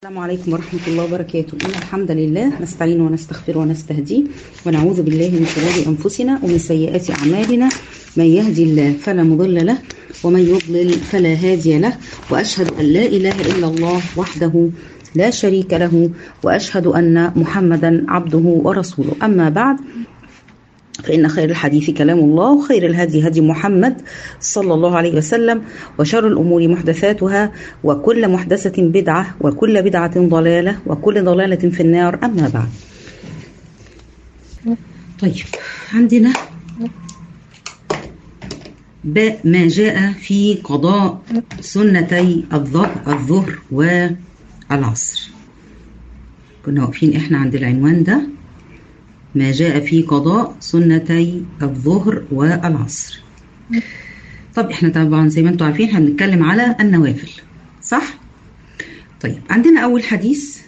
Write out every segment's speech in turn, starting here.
السلام عليكم ورحمة الله وبركاته إن الحمد لله نستعين ونستغفر ونستهديه ونعوذ بالله من شرور أنفسنا ومن سيئات أعمالنا من يهدي الله فلا مضل له ومن يضلل فلا هادي له وأشهد أن لا إله إلا الله وحده لا شريك له وأشهد أن محمدا عبده ورسوله أما بعد فإن خير الحديث كلام الله وخير الهدي هدي محمد صلى الله عليه وسلم وشر الأمور محدثاتها وكل محدثة بدعة وكل بدعة ضلالة وكل ضلالة في النار أما بعد طيب عندنا باء ما جاء في قضاء سنتي الظهر الظهر والعصر كنا واقفين احنا عند العنوان ده ما جاء في قضاء سنتي الظهر والعصر طب احنا طبعا زي ما انتم عارفين هنتكلم على النوافل صح طيب عندنا اول حديث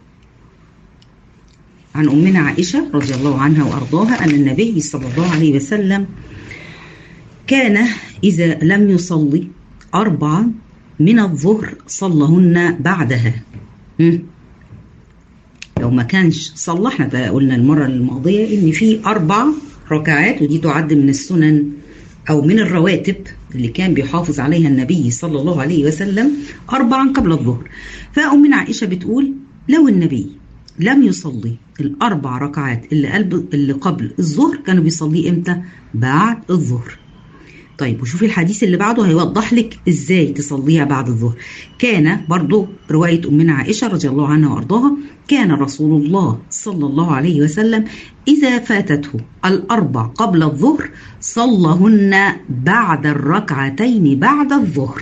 عن امنا عائشه رضي الله عنها وارضاها ان النبي صلى الله عليه وسلم كان اذا لم يصلي اربعا من الظهر صلهن بعدها م? لو ما كانش صلى احنا قلنا المره الماضيه ان في اربع ركعات ودي تعد من السنن او من الرواتب اللي كان بيحافظ عليها النبي صلى الله عليه وسلم اربعا قبل الظهر فامنا عائشه بتقول لو النبي لم يصلي الاربع ركعات اللي قلب اللي قبل الظهر كانوا بيصليه امتى بعد الظهر طيب وشوفي الحديث اللي بعده هيوضح لك ازاي تصليها بعد الظهر كان برضو رواية أمنا عائشة رضي الله عنها وأرضاها كان رسول الله صلى الله عليه وسلم إذا فاتته الأربع قبل الظهر صلهن بعد الركعتين بعد الظهر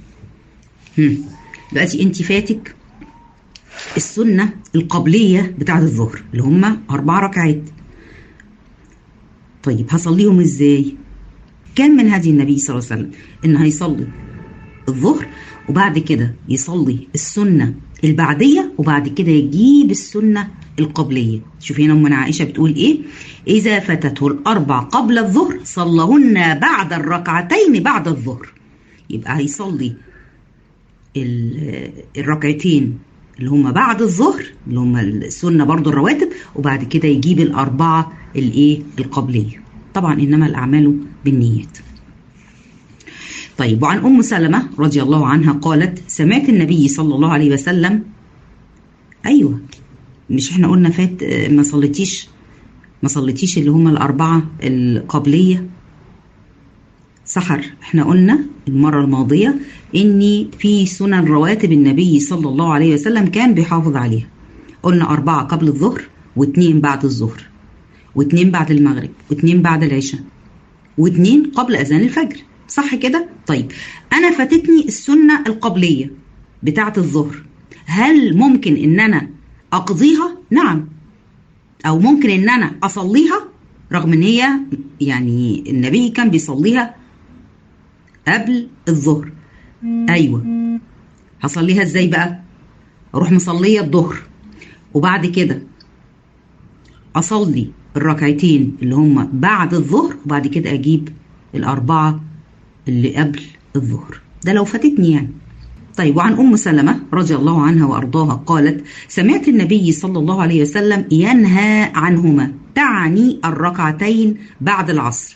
دلوقتي انت فاتك السنة القبلية بتاعت الظهر اللي هم أربع ركعات طيب هصليهم ازاي كان من هدي النبي صلى الله عليه وسلم ان هيصلي الظهر وبعد كده يصلي السنه البعديه وبعد كده يجيب السنه القبليه شوفي هنا امنا عائشه بتقول ايه اذا فاتته الاربع قبل الظهر صلهن بعد الركعتين بعد الظهر يبقى هيصلي الركعتين اللي هم بعد الظهر اللي هم السنه برضو الرواتب وبعد كده يجيب الاربعه الايه القبليه طبعا انما الاعمال بالنيات طيب وعن ام سلمه رضي الله عنها قالت سمعت النبي صلى الله عليه وسلم ايوه مش احنا قلنا فات ما صليتيش ما صليتيش اللي هم الاربعه القبليه سحر احنا قلنا المره الماضيه ان في سنن رواتب النبي صلى الله عليه وسلم كان بيحافظ عليها قلنا اربعه قبل الظهر واثنين بعد الظهر واثنين بعد المغرب واثنين بعد العشاء واثنين قبل اذان الفجر صح كده طيب انا فاتتني السنه القبليه بتاعه الظهر هل ممكن ان انا اقضيها نعم او ممكن ان انا اصليها رغم ان هي يعني النبي كان بيصليها قبل الظهر ايوه هصليها ازاي بقى اروح مصليه الظهر وبعد كده اصلي الركعتين اللي هم بعد الظهر وبعد كده اجيب الاربعه اللي قبل الظهر ده لو فاتتني يعني طيب وعن ام سلمه رضي الله عنها وارضاها قالت سمعت النبي صلى الله عليه وسلم ينهى عنهما تعني الركعتين بعد العصر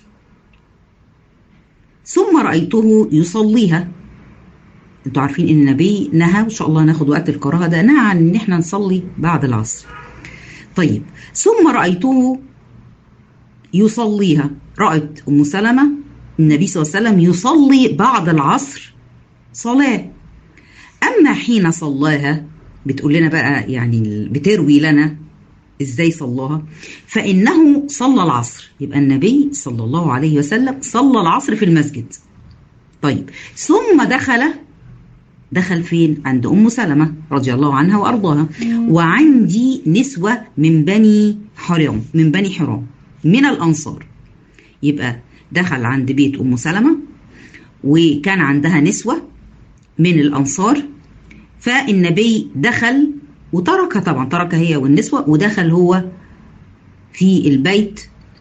ثم رايته يصليها انتوا عارفين ان النبي نهى وان شاء الله ناخد وقت الكراهه ده نهى عن ان احنا نصلي بعد العصر طيب ثم رأيته يصليها رأت أم سلمة النبي صلى الله عليه وسلم يصلي بعد العصر صلاة أما حين صلاها بتقول لنا بقى يعني بتروي لنا ازاي صلاها فإنه صلى العصر يبقى النبي صلى الله عليه وسلم صلى العصر في المسجد طيب ثم دخل دخل فين عند ام سلمه رضي الله عنها وارضاها وعندي نسوه من بني حرام من بني حرام من الانصار يبقى دخل عند بيت ام سلمه وكان عندها نسوه من الانصار فالنبي دخل وتركها طبعا تركها هي والنسوه ودخل هو في البيت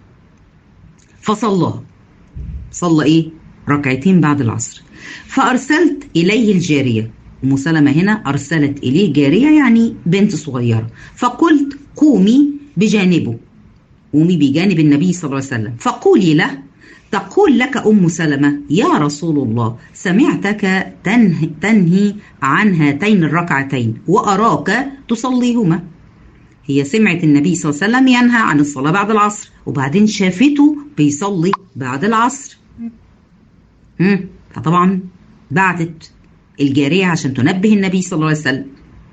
فصلى صلى ايه ركعتين بعد العصر فأرسلت إليه الجارية أم سلمة هنا أرسلت إليه جارية يعني بنت صغيرة فقلت قومي بجانبه قومي بجانب النبي صلى الله عليه وسلم فقولي له تقول لك أم سلمة يا رسول الله سمعتك تنهي, تنهي عن هاتين الركعتين وأراك تصليهما هي سمعت النبي صلى الله عليه وسلم ينهى عن الصلاة بعد العصر وبعدين شافته بيصلي بعد العصر مم. فطبعا بعتت الجارية عشان تنبه النبي صلى الله عليه وسلم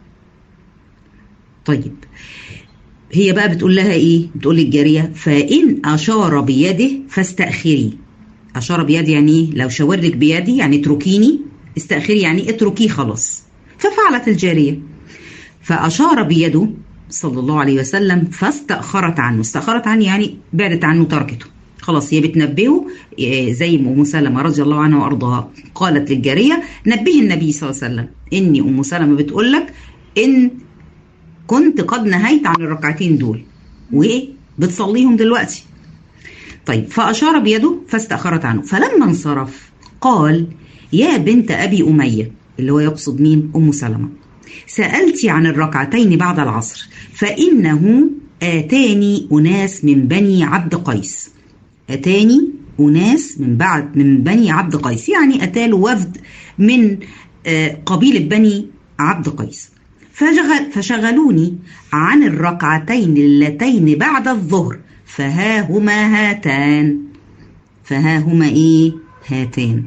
طيب هي بقى بتقول لها ايه بتقول للجارية فإن أشار بيده فاستأخري أشار بيدي يعني ايه لو شاورلك بيدي يعني اتركيني استأخري يعني اتركيه خلاص ففعلت الجارية فأشار بيده صلى الله عليه وسلم فاستأخرت عنه استأخرت عنه يعني بعدت عنه تركته خلاص هي بتنبهه زي ما ام سلمه رضي الله عنها وارضاها قالت للجاريه نبهي النبي صلى الله عليه وسلم اني ام سلمه بتقول لك ان كنت قد نهيت عن الركعتين دول وايه بتصليهم دلوقتي طيب فاشار بيده فاستاخرت عنه فلما انصرف قال يا بنت ابي اميه اللي هو يقصد مين ام سلمه سالتي عن الركعتين بعد العصر فانه اتاني اناس من بني عبد قيس أتاني أناس من بعد من بني عبد قيس يعني أتاله وفد من قبيلة بني عبد قيس فشغل فشغلوني عن الركعتين اللتين بعد الظهر فها هما هاتان فها هما إيه هاتان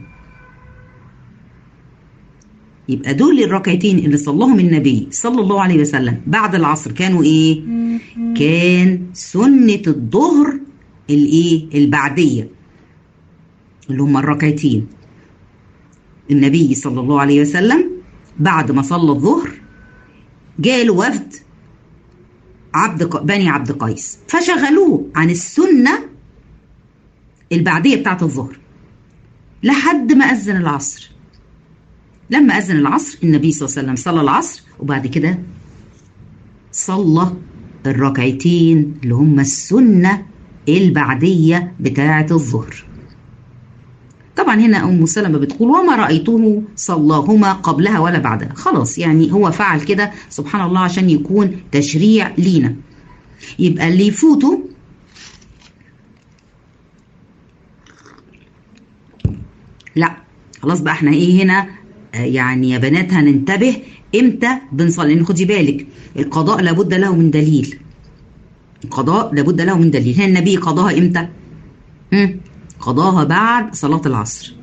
يبقى دول الركعتين اللي صلاهم النبي صلى الله عليه وسلم بعد العصر كانوا ايه كان سنة الظهر الايه البعديه اللي هم الركعتين النبي صلى الله عليه وسلم بعد ما صلى الظهر جاله وفد عبد بني عبد قيس فشغلوه عن السنه البعديه بتاعت الظهر لحد ما اذن العصر لما اذن العصر النبي صلى الله عليه وسلم صلى العصر وبعد كده صلى الركعتين اللي هم السنه البعدية بتاعة الظهر طبعا هنا أم سلمة بتقول وما رأيته صلاهما قبلها ولا بعدها خلاص يعني هو فعل كده سبحان الله عشان يكون تشريع لينا يبقى اللي يفوته لا خلاص بقى احنا ايه هنا يعني يا بنات هننتبه امتى بنصلي لان خدي بالك القضاء لابد له من دليل القضاء لابد له من دليل هنا النبي قضاها امتى هم؟ قضاها بعد صلاة العصر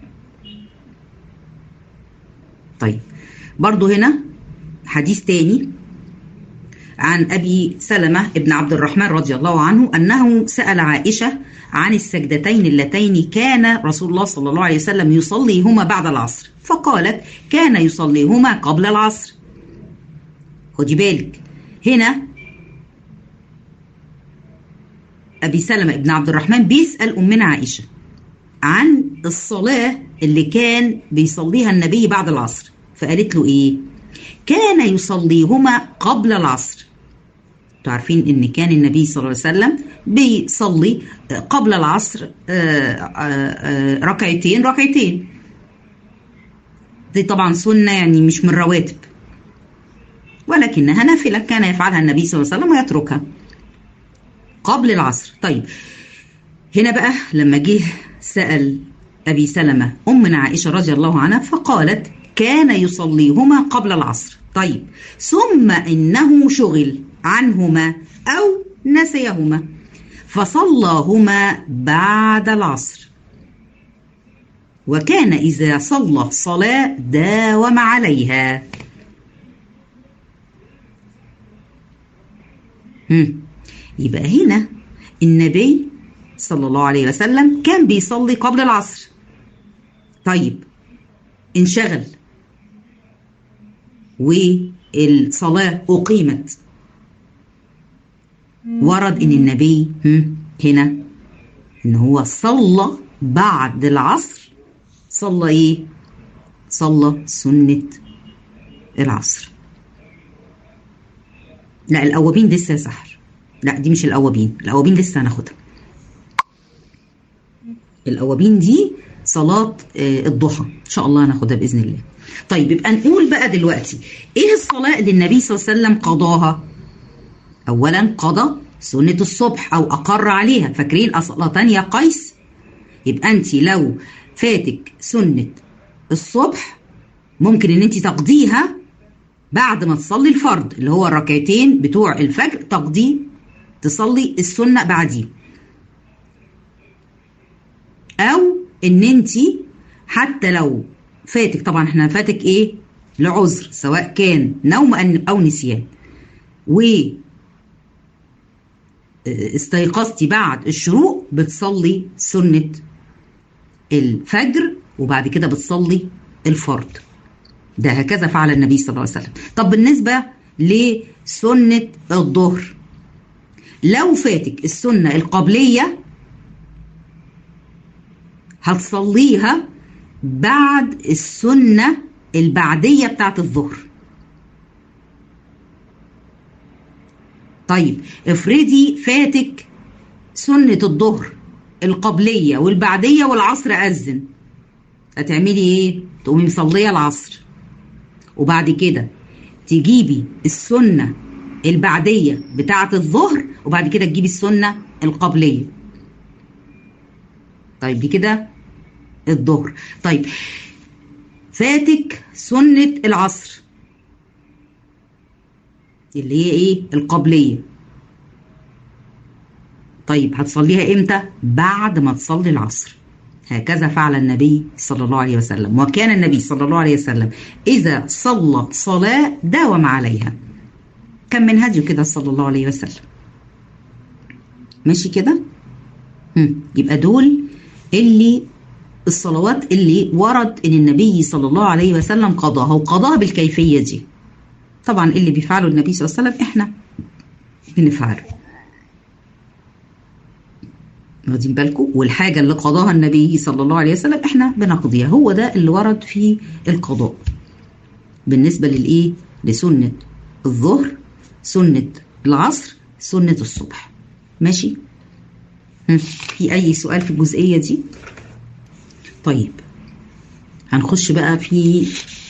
طيب برضو هنا حديث تاني عن أبي سلمة ابن عبد الرحمن رضي الله عنه أنه سأل عائشة عن السجدتين اللتين كان رسول الله صلى الله عليه وسلم يصليهما بعد العصر فقالت كان يصليهما قبل العصر خدي بالك هنا أبي سلمة ابن عبد الرحمن بيسأل أمنا عائشة عن الصلاة اللي كان بيصليها النبي بعد العصر فقالت له إيه كان يصليهما قبل العصر تعرفين ان كان النبي صلى الله عليه وسلم بيصلي قبل العصر ركعتين ركعتين دي طبعا سنه يعني مش من الرواتب ولكنها نافله كان يفعلها النبي صلى الله عليه وسلم ويتركها قبل العصر طيب هنا بقى لما جه سأل أبي سلمة أمنا عائشة رضي الله عنها فقالت كان يصليهما قبل العصر طيب ثم إنه شغل عنهما أو نسيهما فصلاهما بعد العصر وكان إذا صلى صلاة داوم عليها هم. يبقى هنا النبي صلى الله عليه وسلم كان بيصلي قبل العصر طيب انشغل والصلاة أقيمت ورد إن النبي هنا إن هو صلى بعد العصر صلى إيه؟ صلى سنة العصر لا الأوابين لسه يا سحر لا دي مش الأوابين الأوابين لسه هناخدها الأوابين دي صلاة الضحى إن شاء الله هناخدها بإذن الله طيب يبقى نقول بقى دلوقتي إيه الصلاة اللي النبي صلى الله عليه وسلم قضاها أولا قضى سنة الصبح أو أقر عليها فاكرين صلاتان يا قيس يبقى أنت لو فاتك سنة الصبح ممكن ان انت تقضيها بعد ما تصلي الفرض اللي هو الركعتين بتوع الفجر تقضي تصلي السنة بعديه او ان انت حتى لو فاتك طبعا احنا فاتك ايه لعذر سواء كان نوم او نسيان و استيقظتي بعد الشروق بتصلي سنة الفجر وبعد كده بتصلي الفرض ده هكذا فعل النبي صلى الله عليه وسلم طب بالنسبة لسنة الظهر لو فاتك السنة القبلية هتصليها بعد السنة البعدية بتاعت الظهر طيب افرضي فاتك سنة الظهر القبلية والبعدية والعصر أذن هتعملي ايه؟ تقومي مصلية العصر وبعد كده تجيبي السنة البعدية بتاعة الظهر وبعد كده تجيبي السنة القبلية طيب دي كده الظهر طيب فاتك سنة العصر اللي هي ايه القبلية طيب هتصليها امتى بعد ما تصلي العصر هكذا فعل النبي صلى الله عليه وسلم وكان النبي صلى الله عليه وسلم إذا صلى صلاة داوم عليها كان من هديه كده صلى الله عليه وسلم ماشي كده يبقى دول اللي الصلوات اللي ورد ان النبي صلى الله عليه وسلم قضاها وقضاها بالكيفية دي طبعا اللي بيفعله النبي صلى الله عليه وسلم احنا بنفعله واخدين بالكم والحاجه اللي قضاها النبي صلى الله عليه وسلم احنا بنقضيها هو ده اللي ورد في القضاء بالنسبه للايه لسنه الظهر سنه العصر سنه الصبح ماشي في اي سؤال في الجزئيه دي طيب هنخش بقى في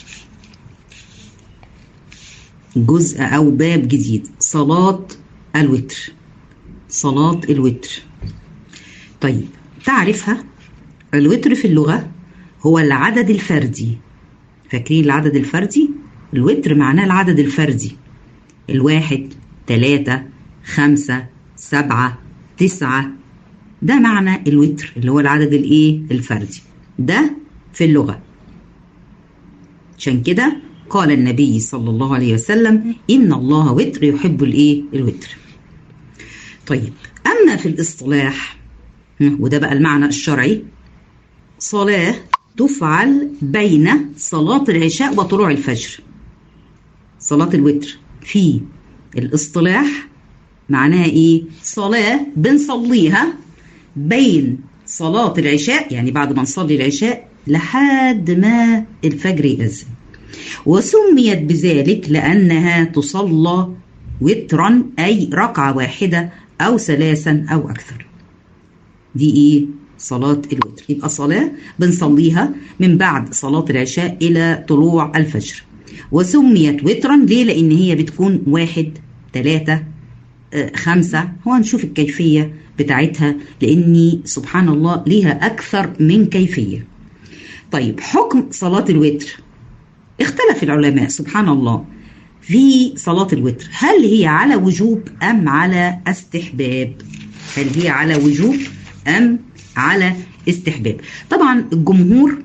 جزء او باب جديد صلاه الوتر صلاه الوتر طيب تعرفها الوتر في اللغة هو العدد الفردي فاكرين العدد الفردي الوتر معناه العدد الفردي الواحد ثلاثة خمسة سبعة تسعة ده معنى الوتر اللي هو العدد الايه الفردي ده في اللغة عشان كده قال النبي صلى الله عليه وسلم إن الله وتر يحب الايه الوتر طيب أما في الاصطلاح وده بقى المعنى الشرعي صلاة تفعل بين صلاة العشاء وطلوع الفجر صلاة الوتر في الاصطلاح معناها ايه صلاة بنصليها بين صلاة العشاء يعني بعد ما نصلي العشاء لحد ما الفجر يأذن وسميت بذلك لأنها تصلى وترا أي ركعة واحدة أو ثلاثا أو أكثر دي ايه صلاة الوتر يبقى صلاة بنصليها من بعد صلاة العشاء إلى طلوع الفجر وسميت وترا ليه لأن هي بتكون واحد ثلاثة آه خمسة هو هنشوف الكيفية بتاعتها لأني سبحان الله ليها أكثر من كيفية طيب حكم صلاة الوتر اختلف العلماء سبحان الله في صلاة الوتر هل هي على وجوب أم على استحباب هل هي على وجوب أم على استحباب طبعا الجمهور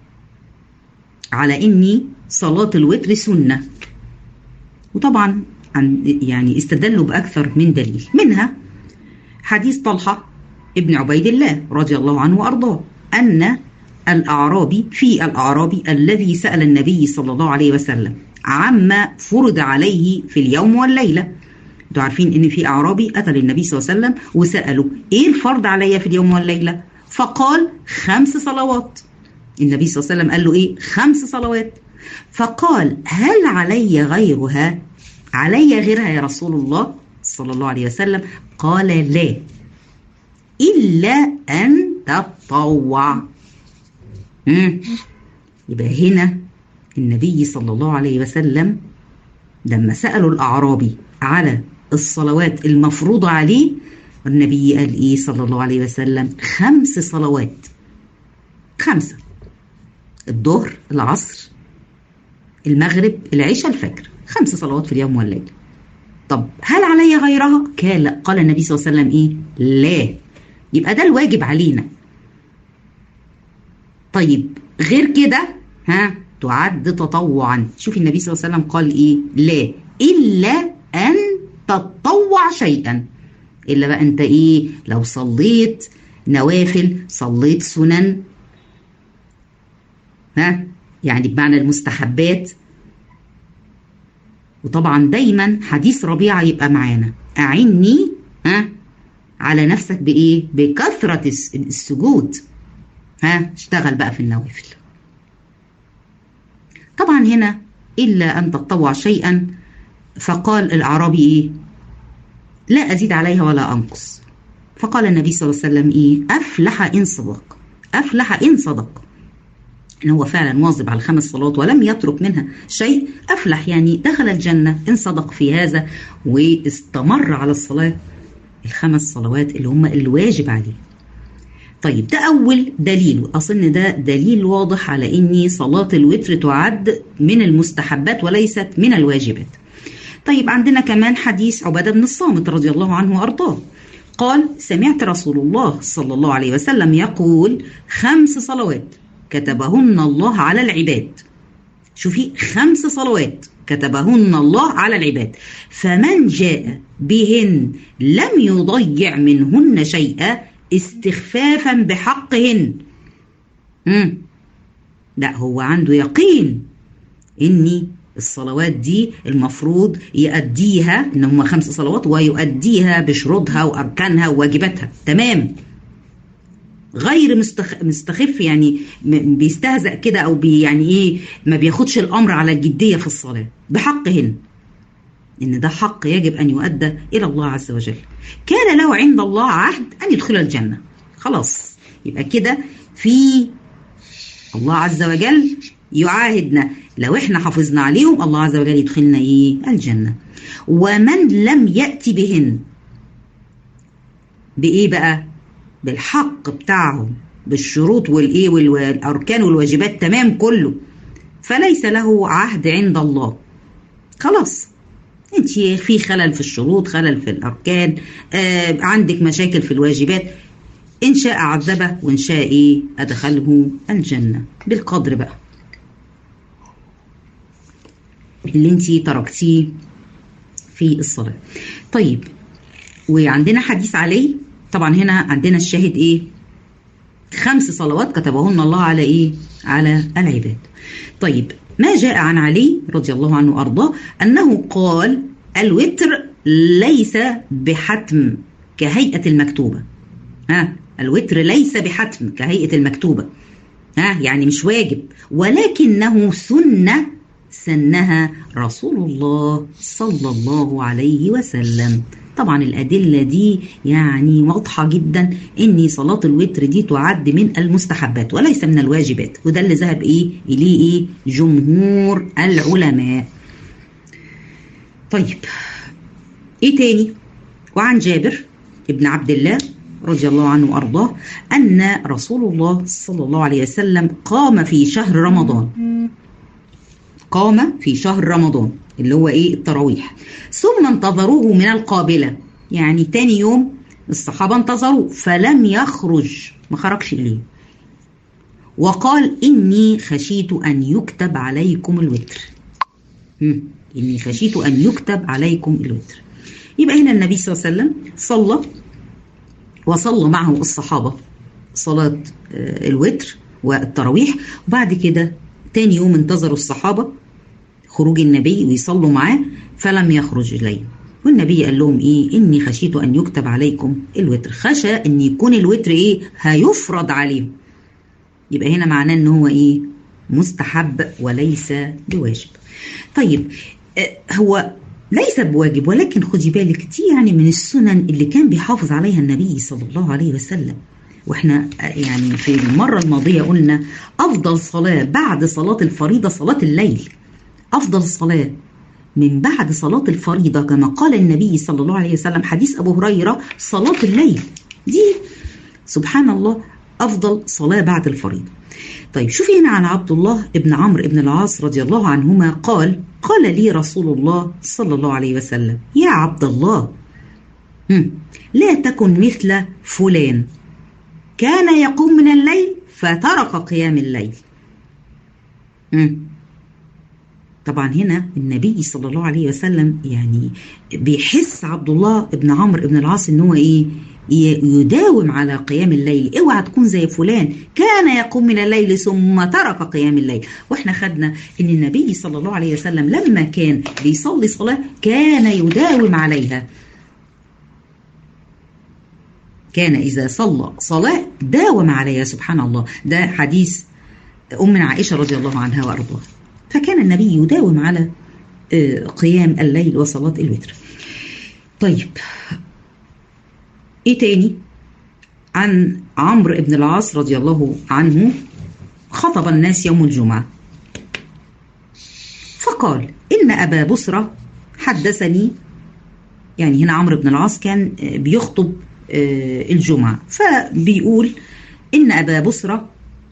على إني صلاة الوتر سنة وطبعا عن يعني استدلوا بأكثر من دليل منها حديث طلحة ابن عبيد الله رضي الله عنه وأرضاه أن الأعرابي في الأعرابي الذي سأل النبي صلى الله عليه وسلم عما فرض عليه في اليوم والليلة انتوا عارفين ان في اعرابي اتى للنبي صلى الله عليه وسلم وساله ايه الفرض عليا في اليوم والليله فقال خمس صلوات النبي صلى الله عليه وسلم قال له ايه خمس صلوات فقال هل علي غيرها علي غيرها يا رسول الله صلى الله عليه وسلم قال لا الا ان تطوع مم. يبقى هنا النبي صلى الله عليه وسلم لما سألوا الأعرابي على الصلوات المفروضة عليه النبي قال إيه صلى الله عليه وسلم خمس صلوات خمسة الظهر العصر المغرب العشاء الفجر خمس صلوات في اليوم والليل طب هل علي غيرها قال قال النبي صلى الله عليه وسلم ايه لا يبقى ده الواجب علينا طيب غير كده ها تعد تطوعا شوف النبي صلى الله عليه وسلم قال ايه لا الا ان تتطوع شيئا الا بقى انت ايه لو صليت نوافل صليت سنن ها يعني بمعنى المستحبات وطبعا دايما حديث ربيعه يبقى معانا اعني ها على نفسك بايه بكثره السجود ها اشتغل بقى في النوافل طبعا هنا الا ان تتطوع شيئا فقال الاعرابي ايه لا ازيد عليها ولا انقص فقال النبي صلى الله عليه وسلم ايه افلح ان صدق افلح ان صدق ان هو فعلا واظب على الخمس صلوات ولم يترك منها شيء افلح يعني دخل الجنه ان صدق في هذا واستمر على الصلاه الخمس صلوات اللي هم الواجب عليه طيب ده اول دليل اظن ده دليل واضح على ان صلاه الوتر تعد من المستحبات وليست من الواجبات طيب عندنا كمان حديث عباده بن الصامت رضي الله عنه وارضاه قال سمعت رسول الله صلى الله عليه وسلم يقول خمس صلوات كتبهن الله على العباد شوفي خمس صلوات كتبهن الله على العباد فمن جاء بهن لم يضيع منهن شيئا استخفافا بحقهن مم. لا هو عنده يقين اني الصلوات دي المفروض يؤديها ان هم خمس صلوات ويؤديها بشروطها واركانها وواجباتها تمام غير مستخ... مستخف يعني بيستهزأ كده او بي يعني ايه ما بياخدش الامر على الجديه في الصلاه بحقهن ان ده حق يجب ان يؤدى الى الله عز وجل كان له عند الله عهد ان يدخل الجنه خلاص يبقى كده في الله عز وجل يعاهدنا لو احنا حافظنا عليهم الله عز وجل يدخلنا ايه الجنه ومن لم ياتي بهن بايه بقى بالحق بتاعهم بالشروط والايه والاركان والواجبات تمام كله فليس له عهد عند الله خلاص انت في خلل في الشروط خلل في الاركان آه عندك مشاكل في الواجبات ان شاء عذبه وان شاء ايه ادخله الجنه بالقدر بقى اللي انت تركتيه في الصلاه طيب وعندنا حديث عليه طبعا هنا عندنا الشاهد ايه خمس صلوات كتبهن الله على ايه على العباد طيب ما جاء عن علي رضي الله عنه وارضاه انه قال الوتر ليس بحتم كهيئه المكتوبه ها الوتر ليس بحتم كهيئه المكتوبه ها يعني مش واجب ولكنه سنه سنها رسول الله صلى الله عليه وسلم طبعا الأدلة دي يعني واضحة جدا إن صلاة الوتر دي تعد من المستحبات وليس من الواجبات وده اللي ذهب إيه إليه إيه جمهور العلماء طيب إيه تاني وعن جابر ابن عبد الله رضي الله عنه وأرضاه أن رسول الله صلى الله عليه وسلم قام في شهر رمضان قام في شهر رمضان اللي هو ايه التراويح ثم انتظروه من القابله يعني تاني يوم الصحابه انتظروه فلم يخرج ما خرجش اليه وقال اني خشيت ان يكتب عليكم الوتر اني خشيت ان يكتب عليكم الوتر يبقى هنا النبي صلى الله عليه وسلم صلى وصلى معه الصحابه صلاه الوتر والتراويح وبعد كده تاني يوم انتظروا الصحابه خروج النبي ويصلوا معاه فلم يخرج إليه والنبي قال لهم ايه اني خشيت ان يكتب عليكم الوتر خشى ان يكون الوتر ايه هيفرض عليهم يبقى هنا معناه ان هو ايه مستحب وليس بواجب طيب آه هو ليس بواجب ولكن خدي بالك دي يعني من السنن اللي كان بيحافظ عليها النبي صلى الله عليه وسلم واحنا يعني في المرة الماضية قلنا أفضل صلاة بعد صلاة الفريضة صلاة الليل أفضل صلاة من بعد صلاة الفريضة كما قال النبي صلى الله عليه وسلم حديث أبو هريرة صلاة الليل دي سبحان الله أفضل صلاة بعد الفريضة طيب شوفي هنا عن عبد الله ابن عمرو ابن العاص رضي الله عنهما قال قال لي رسول الله صلى الله عليه وسلم يا عبد الله لا تكن مثل فلان كان يقوم من الليل فترك قيام الليل طبعا هنا النبي صلى الله عليه وسلم يعني بيحس عبد الله ابن عمرو ابن العاص ان هو ايه يداوم على قيام الليل اوعى تكون زي فلان كان يقوم من الليل ثم ترك قيام الليل واحنا خدنا ان النبي صلى الله عليه وسلم لما كان بيصلي صلاه كان يداوم عليها كان إذا صلى صلاة داوم عليها سبحان الله ده حديث أم عائشة رضي الله عنها وأرضاها فكان النبي يداوم على قيام الليل وصلاة الوتر طيب ايه تاني عن عمرو بن العاص رضي الله عنه خطب الناس يوم الجمعة فقال إن أبا بصرة حدثني يعني هنا عمرو بن العاص كان بيخطب الجمعة فبيقول إن أبا بصرة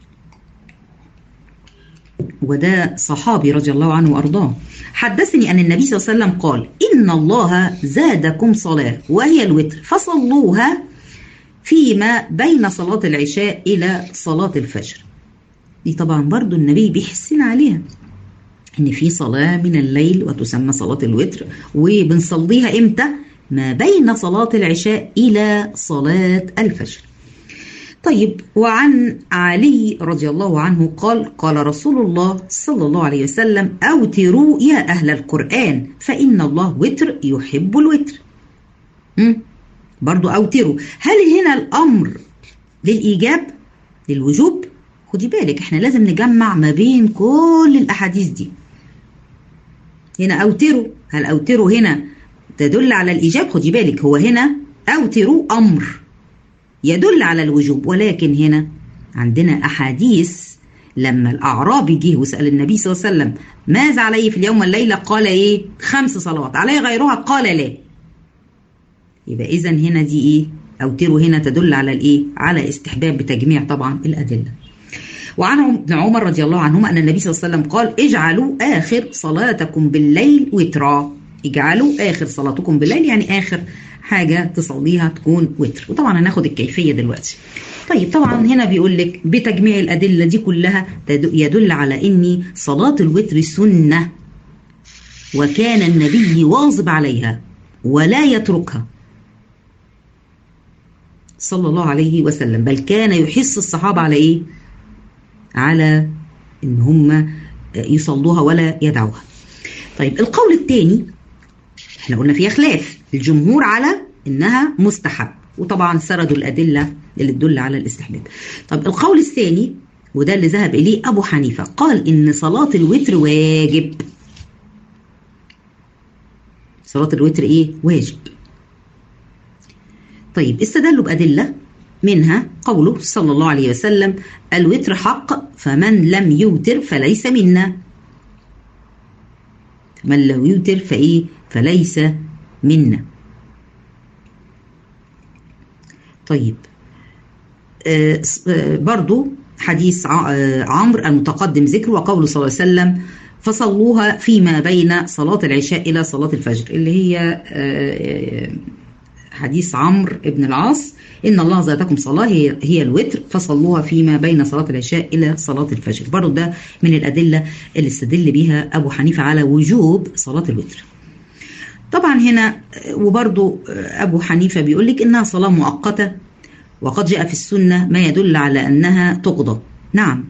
وده صحابي رضي الله عنه وأرضاه حدثني أن النبي صلى الله عليه وسلم قال إن الله زادكم صلاة وهي الوتر فصلوها فيما بين صلاة العشاء إلى صلاة الفجر دي طبعا برضو النبي بيحسنا عليها إن في صلاة من الليل وتسمى صلاة الوتر وبنصليها إمتى؟ ما بين صلاة العشاء إلى صلاة الفجر طيب وعن علي رضي الله عنه قال قال رسول الله صلى الله عليه وسلم أوتروا يا أهل القرآن فإن الله وتر يحب الوتر مم. برضو أوتروا هل هنا الأمر للإيجاب للوجوب خدي بالك احنا لازم نجمع ما بين كل الأحاديث دي هنا أوتروا هل أوتروا هنا تدل على الإيجاب خدي بالك هو هنا أوتروا أمر يدل على الوجوب ولكن هنا عندنا أحاديث لما الأعرابي جه وسأل النبي صلى الله عليه وسلم ماذا علي في اليوم والليلة قال إيه خمس صلوات علي غيرها قال لا يبقى إذا هنا دي إيه أوتروا هنا تدل على الإيه على استحباب بتجميع طبعا الأدلة وعن ابن عمر رضي الله عنهما أن النبي صلى الله عليه وسلم قال اجعلوا آخر صلاتكم بالليل وترا اجعلوا آخر صلاتكم بالليل يعني آخر حاجة تصليها تكون وتر وطبعا هناخد الكيفية دلوقتي طيب طبعا هنا بيقول لك بتجميع الأدلة دي كلها يدل على أن صلاة الوتر سنة وكان النبي واظب عليها ولا يتركها صلى الله عليه وسلم بل كان يحث الصحابة على إيه؟ على إن هم يصلوها ولا يدعوها طيب القول الثاني احنا قلنا فيها خلاف الجمهور على انها مستحب وطبعا سردوا الادله اللي تدل على الاستحباب طب القول الثاني وده اللي ذهب اليه ابو حنيفه قال ان صلاه الوتر واجب صلاه الوتر ايه واجب طيب استدلوا بادله منها قوله صلى الله عليه وسلم الوتر حق فمن لم يوتر فليس منا من لم يوتر فايه فليس منا طيب آه برضو حديث عمرو المتقدم ذكره وقوله صلى الله عليه وسلم فصلوها فيما بين صلاة العشاء إلى صلاة الفجر اللي هي آه حديث عمرو بن العاص إن الله زادكم صلاة هي, هي الوتر فصلوها فيما بين صلاة العشاء إلى صلاة الفجر برضو ده من الأدلة اللي استدل بها أبو حنيفة على وجوب صلاة الوتر طبعا هنا وبرضو أبو حنيفة بيقول لك إنها صلاة مؤقتة وقد جاء في السنة ما يدل على أنها تقضى نعم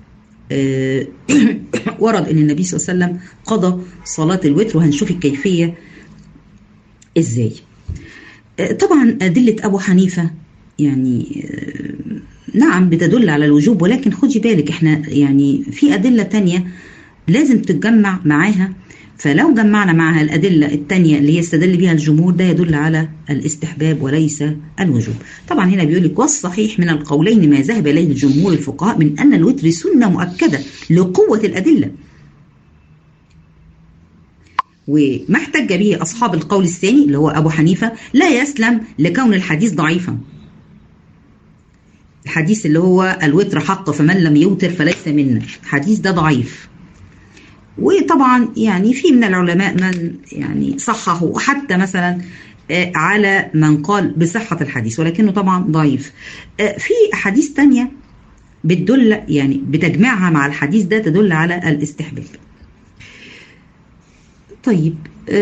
ورد أن النبي صلى الله عليه وسلم قضى صلاة الوتر وهنشوف الكيفية إزاي طبعا أدلة أبو حنيفة يعني نعم بتدل على الوجوب ولكن خدي بالك احنا يعني في أدلة تانية لازم تتجمع معاها فلو جمعنا معها الأدلة التانية اللي هي استدل بها الجمهور ده يدل على الاستحباب وليس الوجوب طبعا هنا بيقول لك والصحيح من القولين ما ذهب إليه الجمهور الفقهاء من أن الوتر سنة مؤكدة لقوة الأدلة وما احتج به أصحاب القول الثاني اللي هو أبو حنيفة لا يسلم لكون الحديث ضعيفا الحديث اللي هو الوتر حق فمن لم يوتر فليس منا الحديث ده ضعيف وطبعا يعني في من العلماء من يعني صححوا وحتى مثلا على من قال بصحة الحديث ولكنه طبعا ضعيف في أحاديث تانية بتدل يعني بتجمعها مع الحديث ده تدل على الاستحباب طيب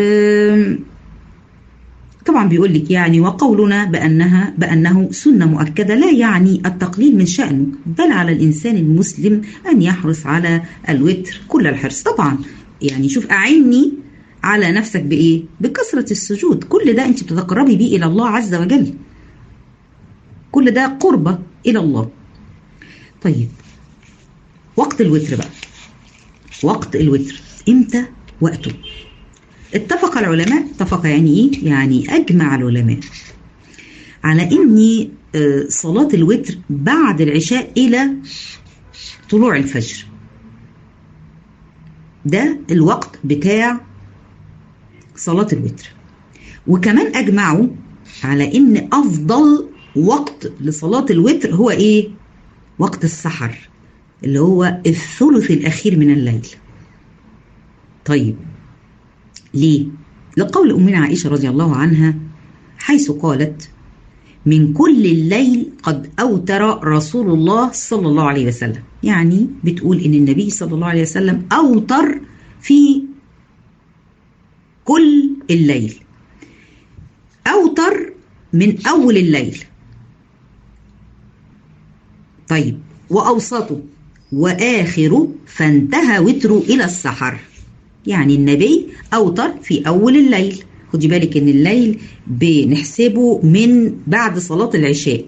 طبعا بيقول لك يعني وقولنا بأنها بأنه سنة مؤكدة لا يعني التقليل من شأنه بل على الإنسان المسلم أن يحرص على الوتر كل الحرص طبعا يعني شوف أعني على نفسك بإيه بكثرة السجود كل ده أنت بتتقربي بيه إلى الله عز وجل كل ده قربة إلى الله طيب وقت الوتر بقى وقت الوتر إمتى وقته اتفق العلماء اتفق يعني ايه يعني اجمع العلماء على ان صلاة الوتر بعد العشاء الى طلوع الفجر ده الوقت بتاع صلاة الوتر وكمان اجمعوا على ان افضل وقت لصلاة الوتر هو ايه وقت السحر اللي هو الثلث الاخير من الليل طيب ليه؟ لقول أمنا عائشة رضي الله عنها حيث قالت من كل الليل قد أوتر رسول الله صلى الله عليه وسلم يعني بتقول إن النبي صلى الله عليه وسلم أوتر في كل الليل أوتر من أول الليل طيب وأوسطه وآخره فانتهى وتره إلى السحر يعني النبي أوتر في أول الليل خدي بالك إن الليل بنحسبه من بعد صلاة العشاء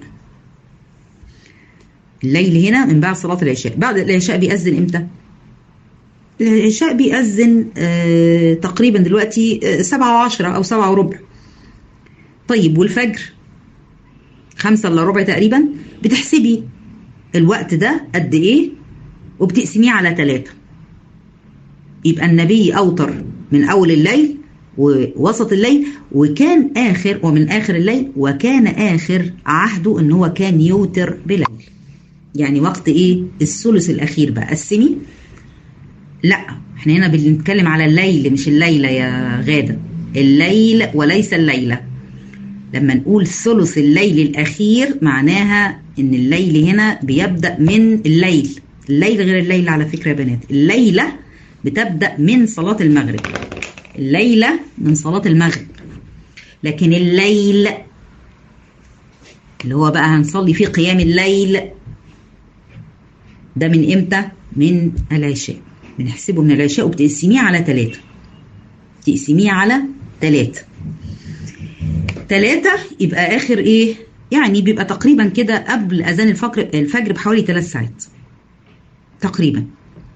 الليل هنا من بعد صلاة العشاء بعد العشاء بيأذن إمتى؟ العشاء بيأذن آه تقريبا دلوقتي آه سبعة وعشرة أو سبعة وربع طيب والفجر خمسة إلا ربع تقريبا بتحسبي الوقت ده قد إيه وبتقسميه على ثلاثة يبقى النبي أوتر من أول الليل ووسط الليل وكان آخر ومن آخر الليل وكان آخر عهده إن هو كان يوتر بليل يعني وقت إيه الثلث الأخير بقى قسمي لا احنا هنا بنتكلم على الليل مش الليلة يا غادة الليل وليس الليلة لما نقول ثلث الليل الأخير معناها إن الليل هنا بيبدأ من الليل الليل غير الليل على فكرة يا بنات الليلة بتبدأ من صلاة المغرب الليلة من صلاة المغرب لكن الليل اللي هو بقى هنصلي فيه قيام الليل ده من امتى؟ من العشاء بنحسبه من العشاء وبتقسميه على ثلاثة تقسميه على ثلاثة ثلاثة يبقى آخر إيه؟ يعني بيبقى تقريبا كده قبل أذان الفجر الفجر بحوالي ثلاث ساعات تقريبا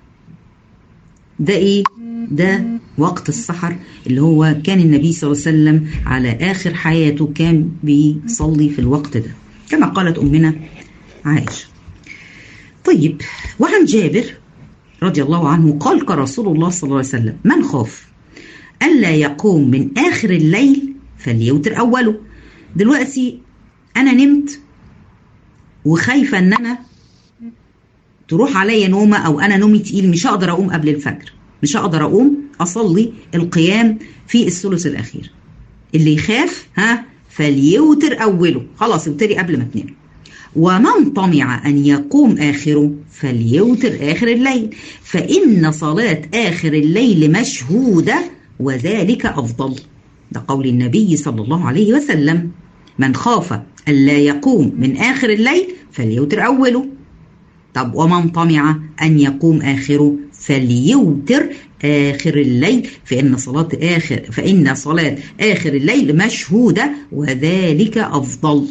ده ايه ده وقت السحر اللي هو كان النبي صلى الله عليه وسلم على اخر حياته كان بيصلي في الوقت ده كما قالت امنا عائشه طيب وعن جابر رضي الله عنه قال كرسول الله صلى الله عليه وسلم من خاف الا يقوم من اخر الليل فليوتر اوله دلوقتي انا نمت وخايفه ان انا تروح عليا نومه او انا نومي تقيل مش هقدر اقوم قبل الفجر مش هقدر اقوم اصلي القيام في الثلث الاخير اللي يخاف ها فليوتر اوله خلاص يوتري قبل ما تنام ومن طمع ان يقوم اخره فليوتر اخر الليل فان صلاه اخر الليل مشهوده وذلك افضل ده قول النبي صلى الله عليه وسلم من خاف الا يقوم من اخر الليل فليوتر اوله طب ومن طمع أن يقوم آخره فليوتر آخر الليل فإن صلاة آخر فإن صلاة آخر الليل مشهودة وذلك أفضل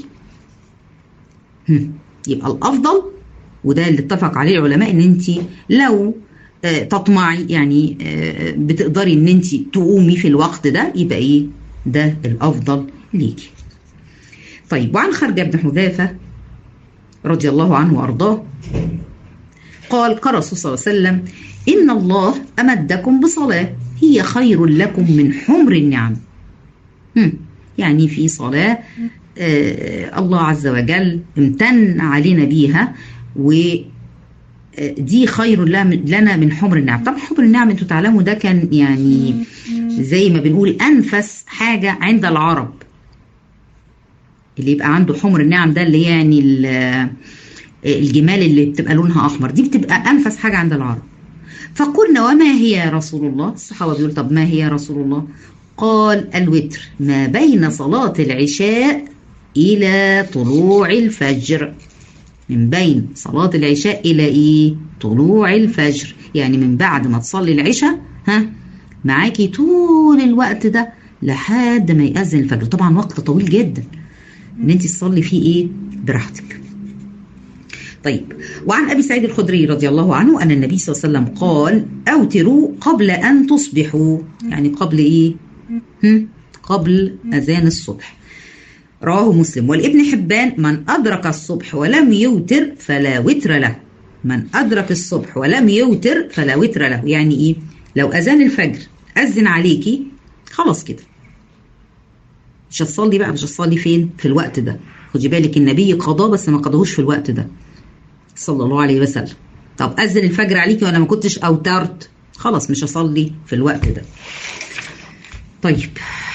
يبقى الأفضل وده اللي اتفق عليه العلماء إن أنت لو تطمعي يعني بتقدري ان انت تقومي في الوقت ده يبقى ايه ده الافضل ليكي طيب وعن خرجه بن حذافه رضي الله عنه وارضاه قال قال الرسول صلى الله عليه وسلم ان الله امدكم بصلاه هي خير لكم من حمر النعم يعني في صلاه آه الله عز وجل امتن علينا بيها و دي خير لنا من حمر النعم طبعا حمر النعم انتوا تعلموا ده كان يعني زي ما بنقول انفس حاجه عند العرب اللي يبقى عنده حمر النعم ده اللي يعني الجمال اللي بتبقى لونها احمر دي بتبقى انفس حاجه عند العرب فقلنا وما هي يا رسول الله الصحابه بيقولوا طب ما هي يا رسول الله قال الوتر ما بين صلاه العشاء الى طلوع الفجر من بين صلاة العشاء إلى إيه؟ طلوع الفجر يعني من بعد ما تصلي العشاء ها معاكي طول الوقت ده لحد ما يأذن الفجر طبعا وقت طويل جدا ان انت تصلي فيه ايه براحتك طيب وعن ابي سعيد الخدري رضي الله عنه ان النبي صلى الله عليه وسلم قال اوتروا قبل ان تصبحوا يعني قبل ايه هم؟ قبل اذان الصبح رواه مسلم والابن حبان من أدرك الصبح ولم يوتر فلا وتر له من أدرك الصبح ولم يوتر فلا وتر له يعني إيه لو أذان الفجر أذن عليكي خلاص كده مش هتصلي بقى مش هتصلي فين في الوقت ده خدي بالك النبي قضاه بس ما قضاهوش في الوقت ده صلى الله عليه وسلم طب أذن الفجر عليكي وأنا ما كنتش أوترت خلاص مش هصلي في الوقت ده طيب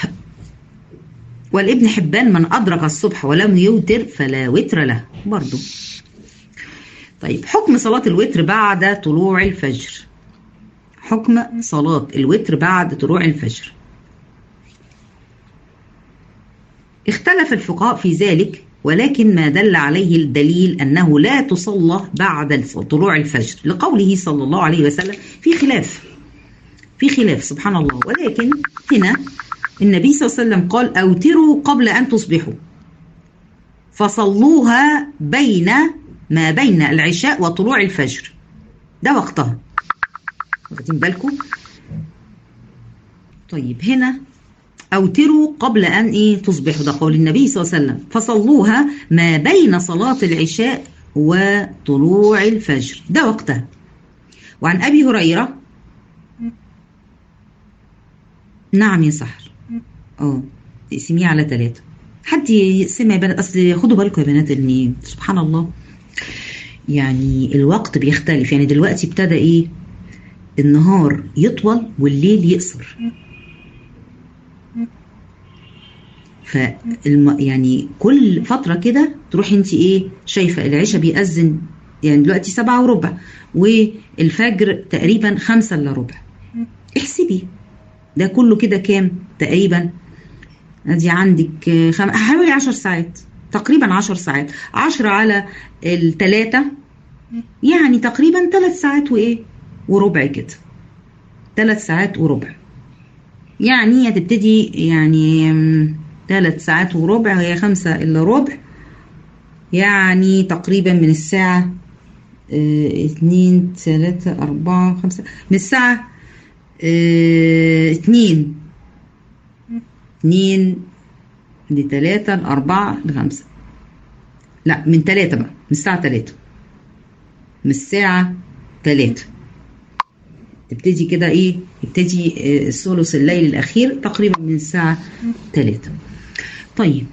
والابن حبان من أدرك الصبح ولم يوتر فلا وتر له برضو طيب حكم صلاة الوتر بعد طلوع الفجر حكم صلاة الوتر بعد طلوع الفجر اختلف الفقهاء في ذلك ولكن ما دل عليه الدليل أنه لا تصلى بعد طلوع الفجر لقوله صلى الله عليه وسلم في خلاف في خلاف سبحان الله ولكن هنا النبي صلى الله عليه وسلم قال أوتروا قبل أن تصبحوا فصلوها بين ما بين العشاء وطلوع الفجر ده وقتها واخدين بالكم طيب هنا أوتروا قبل أن إيه تصبحوا ده قول النبي صلى الله عليه وسلم فصلوها ما بين صلاة العشاء وطلوع الفجر ده وقتها وعن أبي هريرة نعم يا سحر اه تقسميه على ثلاثة حد سمع يا بنات اصل خدوا بالكم يا بنات ان سبحان الله يعني الوقت بيختلف يعني دلوقتي ابتدى ايه النهار يطول والليل يقصر ف يعني كل فترة كده تروحي انت ايه شايفة العشاء بيأذن يعني دلوقتي سبعة وربع والفجر تقريبا خمسة الا ربع احسبي ده كله كده كام تقريبا ادي عندك خم... حوالي 10 ساعات تقريبا 10 ساعات 10 على الثلاثة يعني تقريبا 3 ساعات وايه وربع كده 3 ساعات وربع يعني هتبتدي يعني 3 ساعات وربع هي 5 الا ربع يعني تقريبا من الساعة اه اتنين تلاتة أربعة خمسة من الساعة اه اتنين اتنين لتلاتة لأربعة لخمسة لا من تلاتة بقى من الساعة تلاتة من الساعة تلاتة تبتدي كده ايه يبتدي ثلث الليل الأخير تقريبا من الساعة تلاتة طيب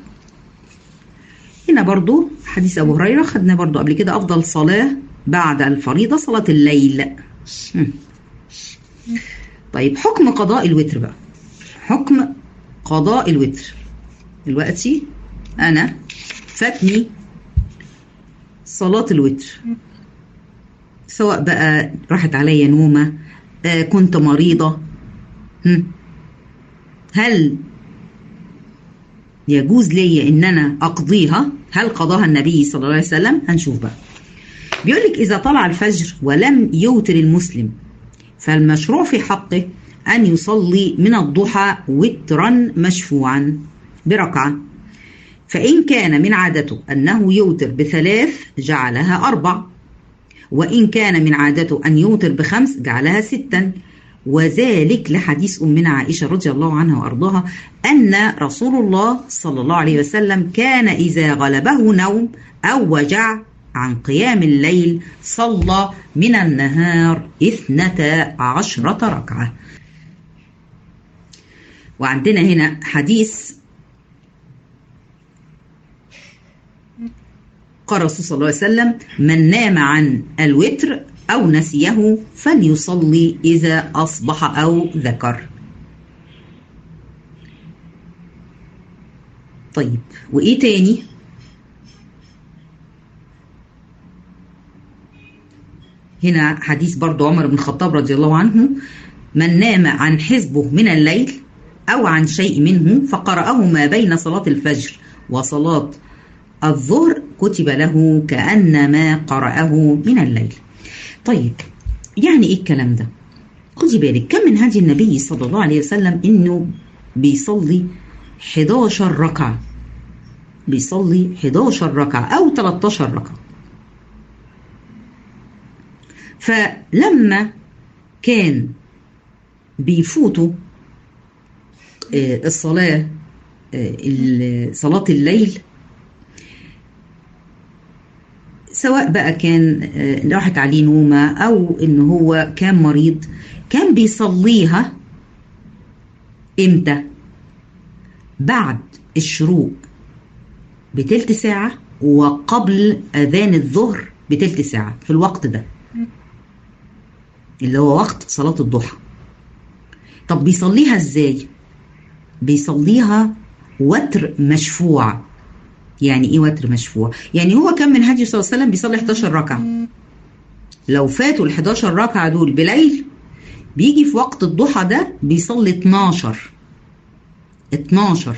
هنا برضو حديث أبو هريرة خدنا برضو قبل كده أفضل صلاة بعد الفريضة صلاة الليل طيب حكم قضاء الوتر بقى حكم قضاء الوتر دلوقتي انا فاتني صلاة الوتر سواء بقى راحت عليا نومة آه كنت مريضة هل يجوز لي ان انا اقضيها هل قضاها النبي صلى الله عليه وسلم هنشوف بقى بيقول لك اذا طلع الفجر ولم يوتر المسلم فالمشروع في حقه أن يصلي من الضحى وترا مشفوعا بركعة فإن كان من عادته أنه يوتر بثلاث جعلها أربع وإن كان من عادته أن يوتر بخمس جعلها ستا وذلك لحديث أمنا عائشة رضي الله عنها وأرضاها أن رسول الله صلى الله عليه وسلم كان إذا غلبه نوم أو وجع عن قيام الليل صلى من النهار اثنتا عشرة ركعة وعندنا هنا حديث قال الرسول صلى الله عليه وسلم من نام عن الوتر أو نسيه فليصلي إذا أصبح أو ذكر طيب وإيه تاني هنا حديث برضو عمر بن الخطاب رضي الله عنه من نام عن حزبه من الليل أو عن شيء منه فقرأه ما بين صلاة الفجر وصلاة الظهر كتب له كأنما قرأه من الليل طيب يعني ايه الكلام ده خدي بالك كم من هدي النبي صلى الله عليه وسلم انه بيصلي 11 ركعة بيصلي 11 ركعة او 13 ركعة فلما كان بيفوتوا الصلاة صلاة الليل سواء بقى كان راحت عليه نومة أو إن هو كان مريض كان بيصليها إمتى؟ بعد الشروق بتلت ساعة وقبل أذان الظهر بتلت ساعة في الوقت ده اللي هو وقت صلاة الضحى طب بيصليها ازاي؟ بيصليها وتر مشفوع يعني ايه وتر مشفوع يعني هو كان من هدي صلى الله عليه وسلم بيصلي 11 ركعه لو فاتوا ال 11 ركعه دول بليل بيجي في وقت الضحى ده بيصلي 12 12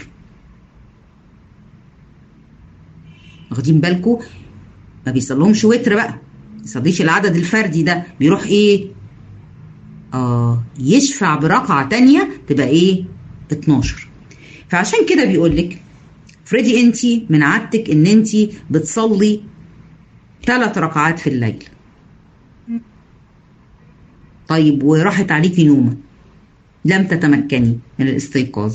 واخدين بالكم ما بيصليهمش وتر بقى ما يصليش العدد الفردي ده بيروح ايه اه يشفع بركعه تانية تبقى ايه 12 فعشان كده بيقول لك افرضي انت من عادتك ان انت بتصلي ثلاث ركعات في الليل طيب وراحت عليكي نومه لم تتمكني من الاستيقاظ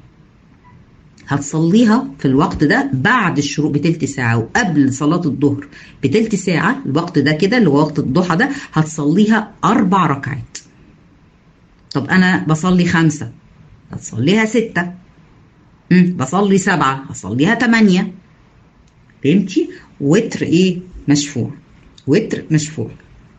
هتصليها في الوقت ده بعد الشروق بتلت ساعة وقبل صلاة الظهر بتلت ساعة الوقت ده كده اللي هو وقت الضحى ده هتصليها أربع ركعات طب أنا بصلي خمسة هتصليها ستة مم. بصلي سبعة هصليها تمانية فهمتي وتر ايه مشفوع وتر مشفوع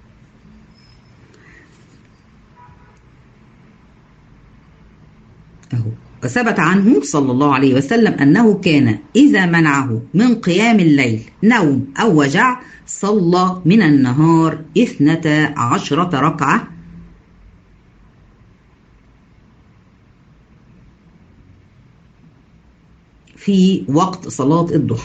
اهو وثبت عنه صلى الله عليه وسلم انه كان اذا منعه من قيام الليل نوم او وجع صلى من النهار اثنتا عشرة ركعة في وقت صلاة الضحى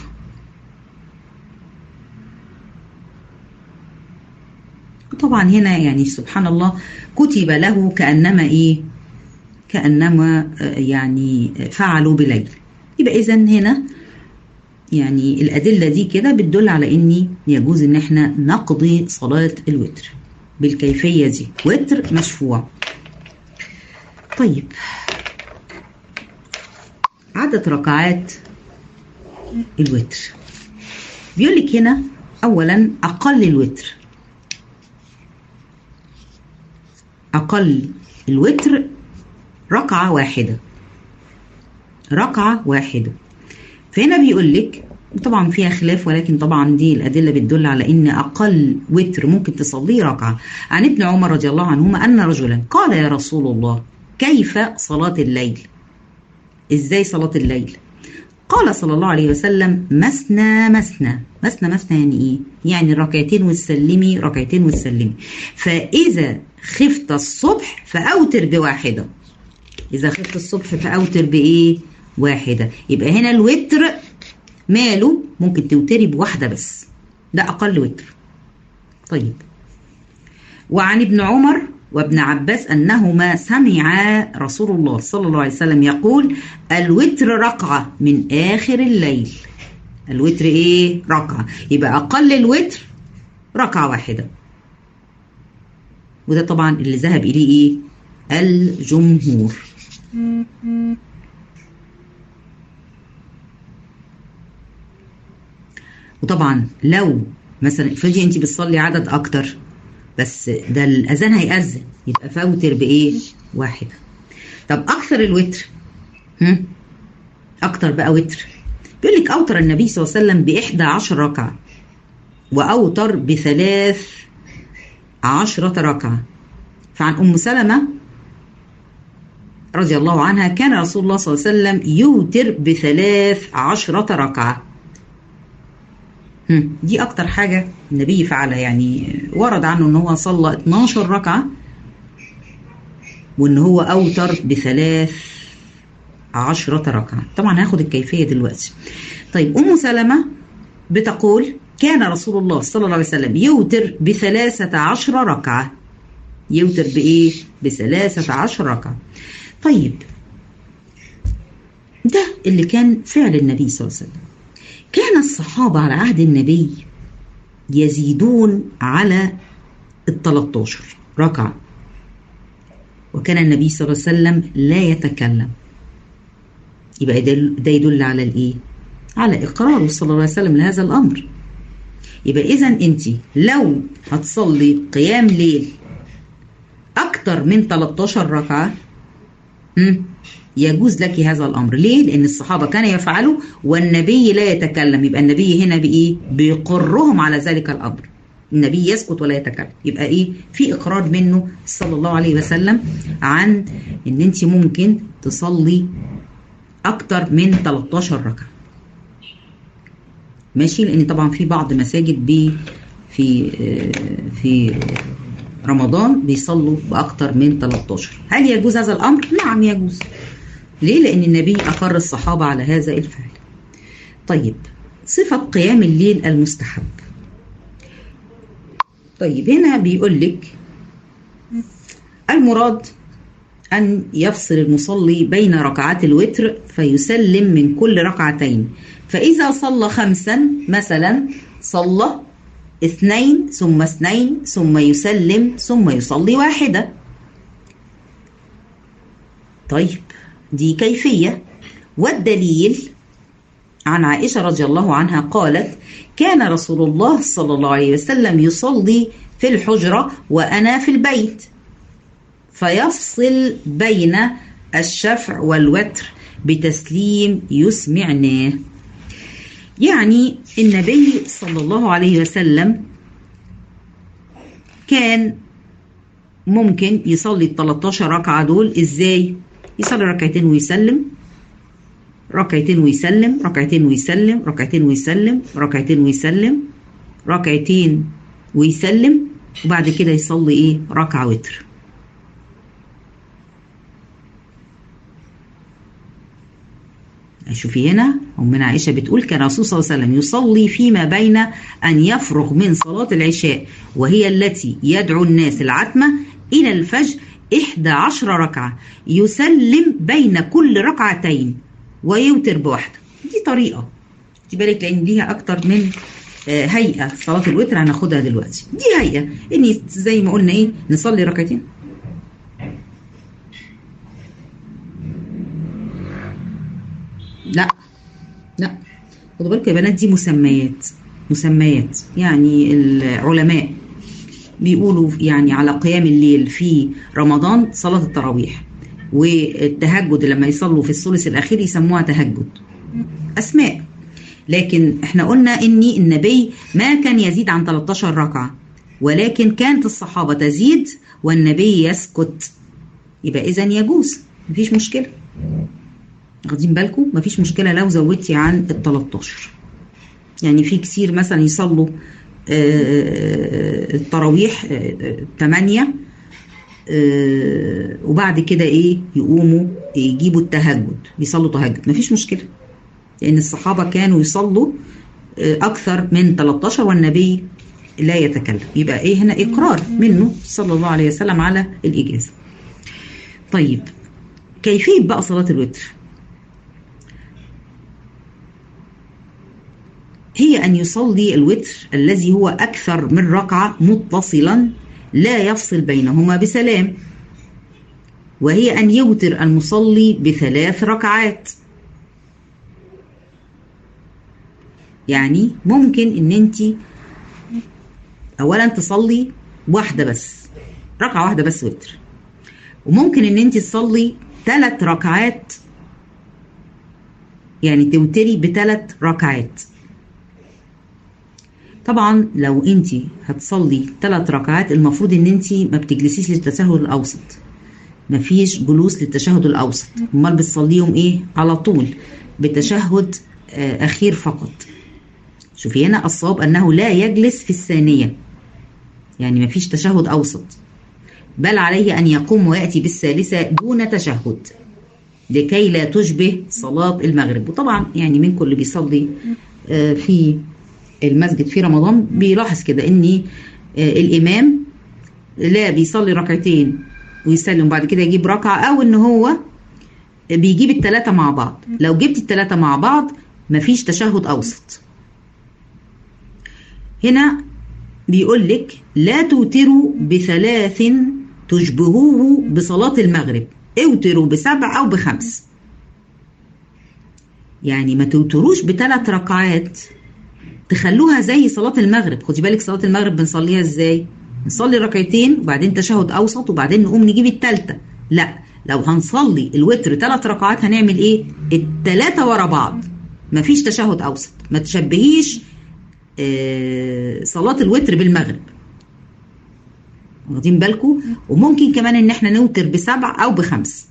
طبعا هنا يعني سبحان الله كتب له كأنما إيه كأنما يعني فعلوا بليل يبقى إذا هنا يعني الأدلة دي كده بتدل على إن يجوز إن إحنا نقضي صلاة الوتر بالكيفية دي وتر مشفوع طيب عدد ركعات الوتر بيقول لك هنا اولا اقل الوتر اقل الوتر ركعه واحده ركعه واحده فهنا بيقول لك طبعا فيها خلاف ولكن طبعا دي الادله بتدل على ان اقل وتر ممكن تصليه ركعه عن ابن عمر رضي الله عنهما ان رجلا قال يا رسول الله كيف صلاه الليل ازاي صلاة الليل قال صلى الله عليه وسلم مثنى مثنى مثنى مثنى يعني ايه يعني ركعتين وتسلمي ركعتين وتسلمي فاذا خفت الصبح فاوتر بواحده اذا خفت الصبح فاوتر بايه واحده يبقى هنا الوتر ماله ممكن توتري بواحده بس ده اقل وتر طيب وعن ابن عمر وابن عباس أنهما سمعا رسول الله صلى الله عليه وسلم يقول الوتر ركعة من آخر الليل الوتر إيه؟ ركعة يبقى أقل الوتر ركعة واحدة وده طبعا اللي ذهب إليه إيه الجمهور وطبعا لو مثلا افرضي انت بتصلي عدد اكتر بس ده الاذان هيأذن يبقى فوتر بايه واحده طب اكثر الوتر هم؟ اكتر بقى وتر بيقول لك اوتر النبي صلى الله عليه وسلم باحدى عشر ركعه واوتر بثلاث عشرة ركعه فعن ام سلمه رضي الله عنها كان رسول الله صلى الله عليه وسلم يوتر بثلاث عشرة ركعه دي اكتر حاجة النبي فعلها يعني ورد عنه ان هو صلى 12 ركعة وان هو اوتر بثلاث عشرة ركعة طبعا هاخد الكيفية دلوقتي طيب ام سلمة بتقول كان رسول الله صلى الله عليه وسلم يوتر بثلاثة عشر ركعة يوتر بإيه؟ بثلاثة عشر ركعة طيب ده اللي كان فعل النبي صلى الله عليه وسلم كان الصحابة على عهد النبي يزيدون على ال 13 ركعة وكان النبي صلى الله عليه وسلم لا يتكلم يبقى ده يدل على الايه؟ على اقراره صلى الله عليه وسلم لهذا الامر يبقى اذا انت لو هتصلي قيام ليل اكتر من 13 ركعه يجوز لك هذا الامر ليه لان الصحابه كانوا يفعلوا والنبي لا يتكلم يبقى النبي هنا بايه بيقرهم على ذلك الامر النبي يسكت ولا يتكلم يبقى ايه في اقرار منه صلى الله عليه وسلم عن ان انت ممكن تصلي اكتر من 13 ركعه ماشي لان طبعا في بعض مساجد بي في في رمضان بيصلوا باكتر من 13 هل يجوز هذا الامر نعم يجوز ليه لان النبي اقر الصحابه على هذا الفعل طيب صفه قيام الليل المستحب طيب هنا بيقول لك المراد أن يفصل المصلي بين ركعات الوتر فيسلم من كل ركعتين فإذا صلى خمسا مثلا صلى اثنين ثم اثنين ثم يسلم ثم يصلي واحدة طيب دي كيفية والدليل عن عائشة رضي الله عنها قالت كان رسول الله صلى الله عليه وسلم يصلي في الحجرة وأنا في البيت فيفصل بين الشفع والوتر بتسليم يسمعناه يعني النبي صلى الله عليه وسلم كان ممكن يصلي ال 13 ركعة دول ازاي؟ يصلي ركعتين ويسلم ركعتين ويسلم ركعتين ويسلم ركعتين ويسلم ركعتين ويسلم ركعتين ويسلم وبعد كده يصلي ايه؟ ركعة وتر شوفي هنا أمنا عائشة بتقول كان الرسول صلى الله عليه وسلم يصلي فيما بين أن يفرغ من صلاة العشاء وهي التي يدعو الناس العتمة إلى الفجر إحدى عشر ركعة يسلم بين كل ركعتين ويوتر بواحدة دي طريقة دي بالك لأن ليها أكتر من هيئة صلاة الوتر هناخدها دلوقتي دي هيئة إني زي ما قلنا إيه نصلي ركعتين لا لا خدوا بالكم يا بنات دي مسميات مسميات يعني العلماء بيقولوا يعني على قيام الليل في رمضان صلاة التراويح والتهجد لما يصلوا في الثلث الأخير يسموها تهجد أسماء لكن احنا قلنا ان النبي ما كان يزيد عن 13 ركعة ولكن كانت الصحابة تزيد والنبي يسكت يبقى إذا يجوز مفيش مشكلة واخدين بالكم مفيش مشكله لو زودتي عن ال 13 يعني في كتير مثلا يصلوا التراويح 8 وبعد كده ايه يقوموا يجيبوا التهجد يصلوا تهجد مفيش مشكله لان الصحابه كانوا يصلوا اكثر من 13 والنبي لا يتكلم يبقى ايه هنا اقرار منه صلى الله عليه وسلم على الاجازه طيب كيفيه بقى صلاه الوتر هي أن يصلي الوتر الذي هو أكثر من ركعة متصلا لا يفصل بينهما بسلام وهي أن يوتر المصلي بثلاث ركعات يعني ممكن ان انت اولا تصلي واحده بس ركعه واحده بس وتر وممكن ان انت تصلي ثلاث ركعات يعني توتري بثلاث ركعات طبعا لو انت هتصلي ثلاث ركعات المفروض ان انت ما بتجلسيش للتشهد الاوسط مفيش جلوس للتشهد الاوسط امال بتصليهم ايه على طول بتشهد آه اخير فقط شوفي هنا الصواب انه لا يجلس في الثانيه يعني مفيش تشهد اوسط بل عليه ان يقوم وياتي بالثالثه دون تشهد لكي لا تشبه صلاه المغرب وطبعا يعني منكم اللي بيصلي آه في المسجد في رمضان بيلاحظ كده ان آه الامام لا بيصلي ركعتين ويسلم بعد كده يجيب ركعه او ان هو بيجيب الثلاثه مع بعض لو جبت الثلاثه مع بعض مفيش تشهد اوسط هنا بيقول لك لا توتروا بثلاث تشبهوه بصلاة المغرب اوتروا بسبع أو بخمس يعني ما توتروش بثلاث ركعات تخلوها زي صلاة المغرب خدي بالك صلاة المغرب بنصليها ازاي نصلي ركعتين وبعدين تشهد أوسط وبعدين نقوم نجيب التالتة لا لو هنصلي الوتر ثلاث ركعات هنعمل ايه التلاتة ورا بعض مفيش تشهد أوسط ما تشبهيش صلاة الوتر بالمغرب واخدين بالكم وممكن كمان ان احنا نوتر بسبع او بخمس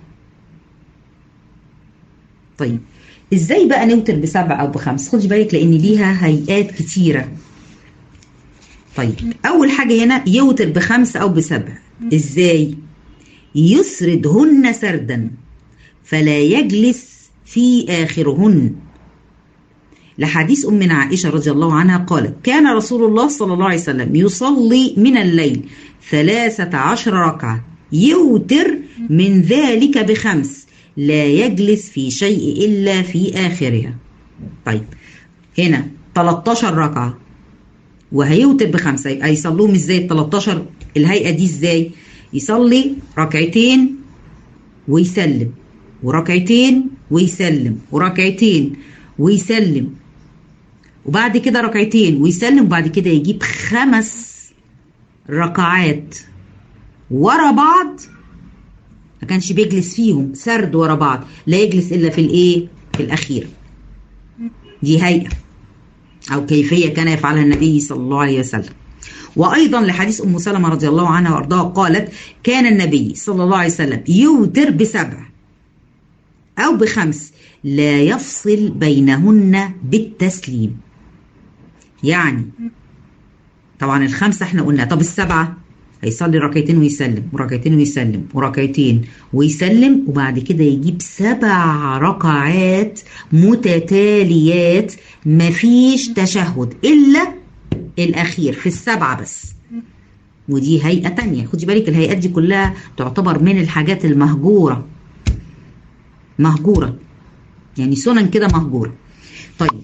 طيب ازاي بقى نوتر بسبع او بخمس خدي بالك لان ليها هيئات كتيره طيب اول حاجه هنا يوتر بخمس او بسبع ازاي يسردهن سردا فلا يجلس في اخرهن لحديث أمنا عائشة رضي الله عنها قالت كان رسول الله صلى الله عليه وسلم يصلي من الليل ثلاثة عشر ركعة يوتر من ذلك بخمس لا يجلس في شيء إلا في آخرها طيب هنا 13 ركعة وهيوتر بخمسة يبقى يصلوهم ازاي ال 13 الهيئة دي ازاي يصلي ركعتين ويسلم وركعتين ويسلم وركعتين ويسلم وبعد كده ركعتين ويسلم وبعد كده يجيب خمس ركعات ورا بعض ما كانش بيجلس فيهم سرد ورا بعض لا يجلس الا في الايه في الاخير دي هيئه او كيفيه كان يفعلها النبي صلى الله عليه وسلم وايضا لحديث ام سلمه رضي الله عنها وارضاها قالت كان النبي صلى الله عليه وسلم يوتر بسبع او بخمس لا يفصل بينهن بالتسليم يعني طبعا الخمسة احنا قلنا طب السبعة هيصلي ركعتين ويسلم وركعتين ويسلم وركعتين ويسلم وبعد كده يجيب سبع ركعات متتاليات مفيش تشهد إلا الأخير في السبعة بس ودي هيئة تانية خدي بالك الهيئات دي كلها تعتبر من الحاجات المهجورة مهجورة يعني سنن كده مهجورة طيب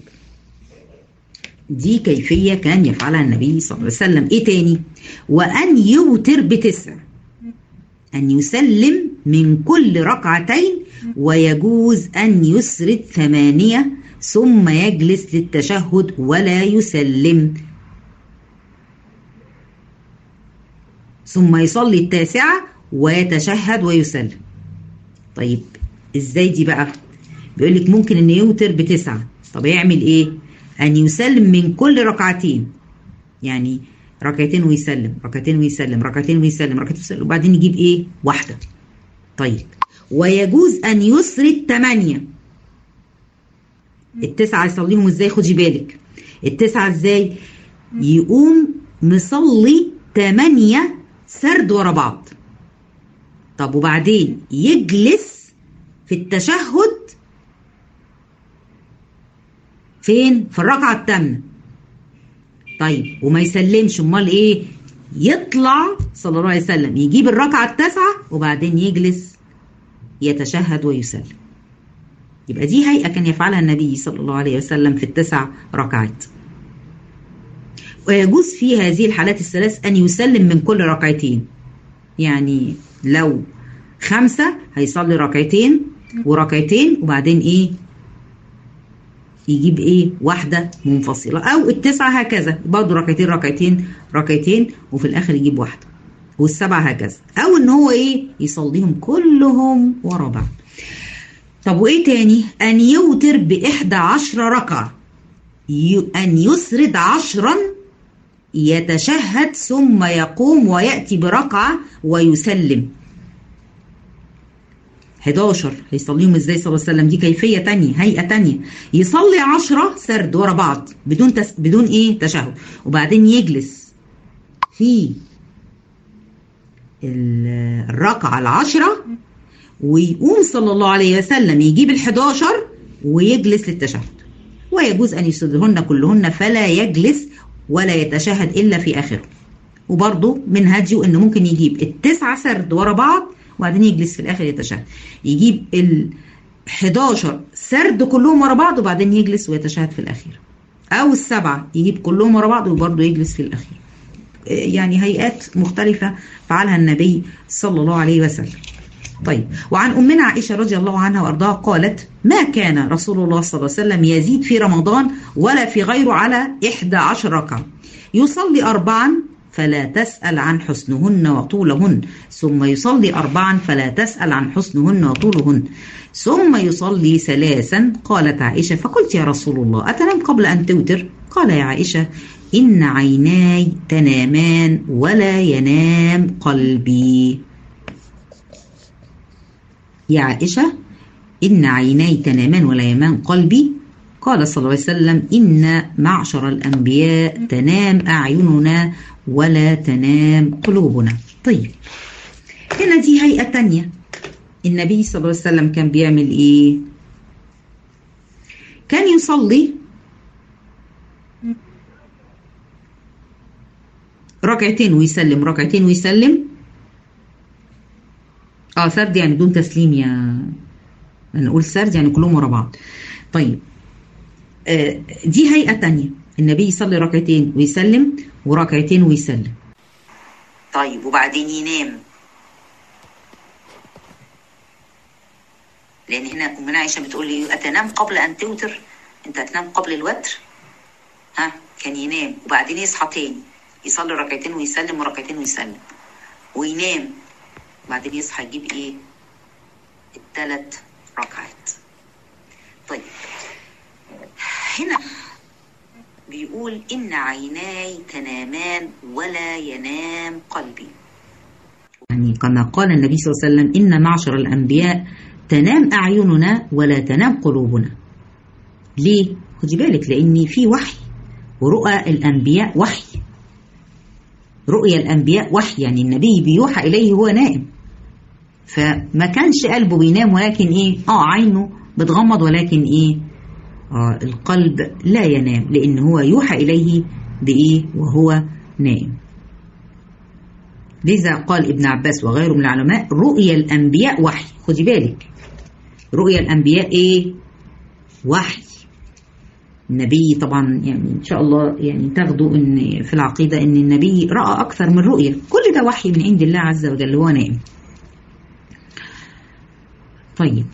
دي كيفية كان يفعلها النبي صلى الله عليه وسلم ايه تاني وأن يوتر بتسع أن يسلم من كل ركعتين ويجوز أن يسرد ثمانية ثم يجلس للتشهد ولا يسلم ثم يصلي التاسعة ويتشهد ويسلم طيب ازاي دي بقى بيقول لك ممكن ان يوتر بتسعة طب يعمل ايه ان يسلم من كل ركعتين يعني ركعتين ويسلم ركعتين ويسلم ركعتين ويسلم ركعتين ويسلم وبعدين يجيب ايه واحدة طيب ويجوز ان يسرد ثمانية التسعة يصليهم ازاي خدي بالك التسعة ازاي يقوم مصلي ثمانية سرد ورا بعض طب وبعدين يجلس في التشهد فين في الركعة الثامنة طيب وما يسلمش امال ايه يطلع صلى الله عليه وسلم يجيب الركعة التاسعة وبعدين يجلس يتشهد ويسلم يبقى دي هيئة كان يفعلها النبي صلى الله عليه وسلم في التسع ركعات ويجوز في هذه الحالات الثلاث أن يسلم من كل ركعتين يعني لو خمسة هيصلي ركعتين وركعتين وبعدين إيه يجيب إيه واحدة منفصلة أو التسعة هكذا برضه ركعتين ركعتين ركعتين وفي الآخر يجيب واحدة والسبعة هكذا أو إن هو إيه يصليهم كلهم ورا بعض طب وإيه تاني أن يوتر بإحدى عشر ركعة أن يسرد عشرا يتشهد ثم يقوم ويأتي بركعة ويسلم 11 هيصليهم ازاي صلى الله عليه وسلم دي كيفية تانية هيئة تانية يصلي 10 سرد ورا بعض بدون تس... بدون ايه تشهد وبعدين يجلس في الركعة العشرة ويقوم صلى الله عليه وسلم يجيب ال11 ويجلس للتشهد ويجوز أن يسردهن كلهن فلا يجلس ولا يتشهد إلا في آخره وبرضه من هديه إنه ممكن يجيب التسعة سرد ورا بعض وبعدين يجلس في الآخر يتشهد يجيب ال 11 سرد كلهم ورا بعض وبعدين يجلس ويتشهد في الأخير أو السبعة يجيب كلهم ورا بعض وبرضه يجلس في الأخير يعني هيئات مختلفة فعلها النبي صلى الله عليه وسلم طيب وعن أمنا عائشة رضي الله عنها وأرضاها قالت ما كان رسول الله صلى الله عليه وسلم يزيد في رمضان ولا في غيره على إحدى عشر ركعة يصلي أربعا فلا تسأل عن حسنهن وطولهن ثم يصلي أربعا فلا تسأل عن حسنهن وطولهن ثم يصلي ثلاثا قالت عائشة فقلت يا رسول الله أتنام قبل أن توتر قال يا عائشة إن عيناي تنامان ولا ينام قلبي يا عائشة إن عيناي تنامان ولا ينام قلبي قال صلى الله عليه وسلم إن معشر الأنبياء تنام أعيننا ولا تنام قلوبنا طيب هنا دي هيئة تانية النبي صلى الله عليه وسلم كان بيعمل إيه كان يصلي ركعتين ويسلم ركعتين ويسلم اه سرد يعني بدون تسليم يا نقول سرد يعني كلهم ورا بعض طيب آه دي هيئة تانية النبي يصلي ركعتين ويسلم وركعتين ويسلم طيب وبعدين ينام لان هنا امنا عائشه بتقول لي اتنام قبل ان توتر انت هتنام قبل الوتر ها كان ينام وبعدين يصحى تاني يصلي ركعتين ويسلم وركعتين ويسلم وينام وبعدين يصحى يجيب ايه الثلاث ركعات طيب هنا بيقول إن عيناي تنامان ولا ينام قلبي يعني كما قال النبي صلى الله عليه وسلم إن معشر الأنبياء تنام أعيننا ولا تنام قلوبنا ليه؟ خدي بالك لأن في وحي ورؤى الأنبياء وحي رؤيا الأنبياء وحي يعني النبي بيوحى إليه هو نائم فما كانش قلبه بينام ولكن إيه؟ آه عينه بتغمض ولكن إيه؟ آه القلب لا ينام لأن هو يوحى إليه بإيه وهو نائم لذا قال ابن عباس وغيره من العلماء رؤيا الأنبياء وحي خدي بالك رؤيا الأنبياء إيه وحي النبي طبعا يعني إن شاء الله يعني تاخدوا إن في العقيدة إن النبي رأى أكثر من رؤية كل ده وحي من عند الله عز وجل هو نائم طيب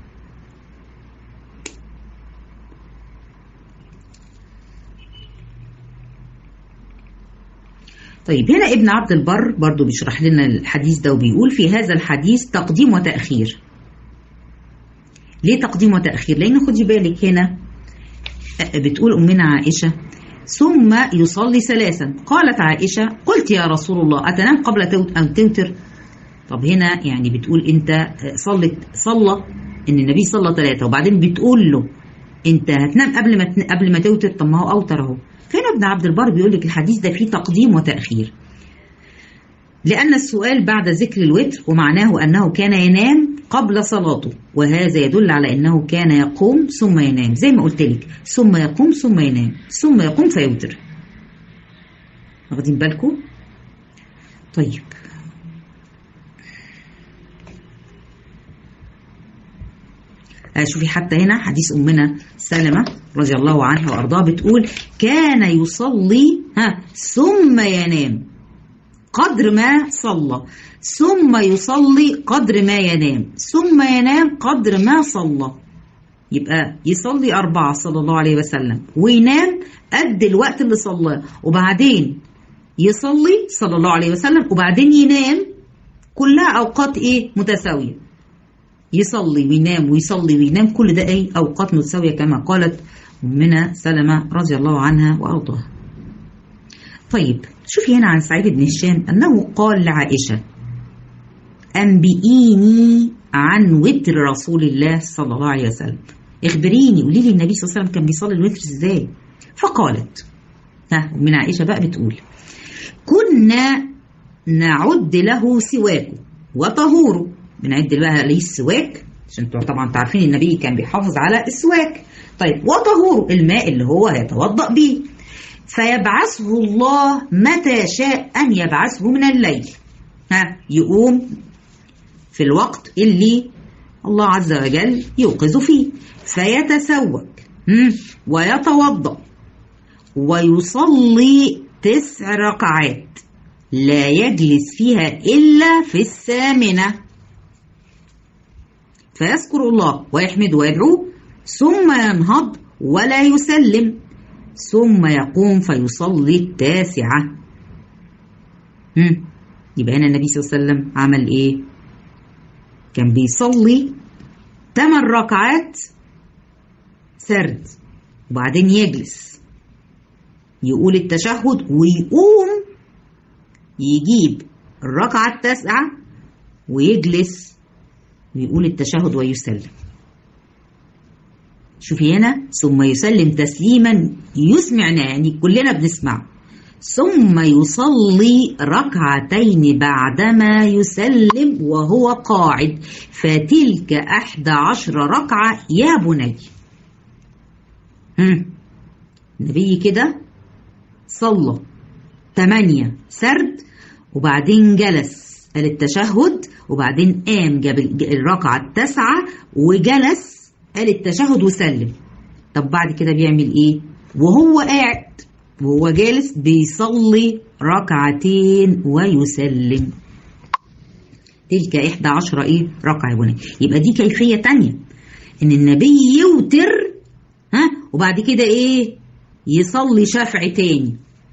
طيب هنا ابن عبد البر برضو بيشرح لنا الحديث ده وبيقول في هذا الحديث تقديم وتأخير ليه تقديم وتأخير لأن خدي بالك هنا بتقول أمنا عائشة ثم يصلي ثلاثا قالت عائشة قلت يا رسول الله أتنام قبل أن توتر طب هنا يعني بتقول أنت صلت صلى إن النبي صلى ثلاثة وبعدين بتقول له أنت هتنام قبل ما قبل ما توتر طب ما هو أوتر أهو فهنا ابن عبد البر بيقول لك الحديث ده فيه تقديم وتأخير لأن السؤال بعد ذكر الوتر ومعناه أنه كان ينام قبل صلاته وهذا يدل على أنه كان يقوم ثم ينام زي ما قلت لك ثم يقوم ثم ينام ثم يقوم فيوتر واخدين بالكم طيب شوفي حتى هنا حديث أمنا سلمة رضي الله عنها وأرضاها بتقول كان يصلي ها ثم ينام قدر ما صلى ثم يصلي قدر ما ينام ثم ينام قدر ما صلى يبقى يصلي أربعة صلى الله عليه وسلم وينام قد الوقت اللي صلاه وبعدين يصلي صلى الله عليه وسلم وبعدين ينام كلها أوقات إيه متساوية يصلي وينام ويصلي وينام كل ده أي أوقات متساوية كما قالت أمنا سلمة رضي الله عنها وأرضاها طيب شوفي هنا عن سعيد بن هشام أنه قال لعائشة أنبئيني عن وتر رسول الله صلى الله عليه وسلم اخبريني قولي لي النبي صلى الله عليه وسلم كان بيصلي الوتر ازاي فقالت ها من عائشة بقى بتقول كنا نعد له سواكه وطهوره بنعد بقى عليه السواك عشان انتوا طبعا تعرفين النبي كان بيحافظ على السواك طيب وطهوره الماء اللي هو هيتوضأ به فيبعثه الله متى شاء أن يبعثه من الليل ها يقوم في الوقت اللي الله عز وجل يوقظ فيه فيتسوك ويتوضأ ويصلي تسع ركعات لا يجلس فيها إلا في الثامنة فيذكر الله ويحمد ويدعوه ثم ينهض ولا يسلم ثم يقوم فيصلي التاسعة يبقى هنا النبي صلى الله عليه وسلم عمل ايه كان بيصلي ثمان ركعات سرد وبعدين يجلس يقول التشهد ويقوم يجيب الركعة التاسعة ويجلس ويقول التشهد ويسلم شوفي هنا ثم يسلم تسليما يسمعنا يعني كلنا بنسمع ثم يصلي ركعتين بعدما يسلم وهو قاعد فتلك أحد عشر ركعة يا بني النبي كده صلى ثمانية سرد وبعدين جلس قال التشهد وبعدين قام جاب الركعة التاسعة وجلس قال التشهد وسلم طب بعد كده بيعمل ايه وهو قاعد وهو جالس بيصلي ركعتين ويسلم تلك إحدى عشرة إيه ركعة يا بني يبقى دي كيفية تانية إن النبي يوتر ها وبعد كده إيه يصلي شفع تاني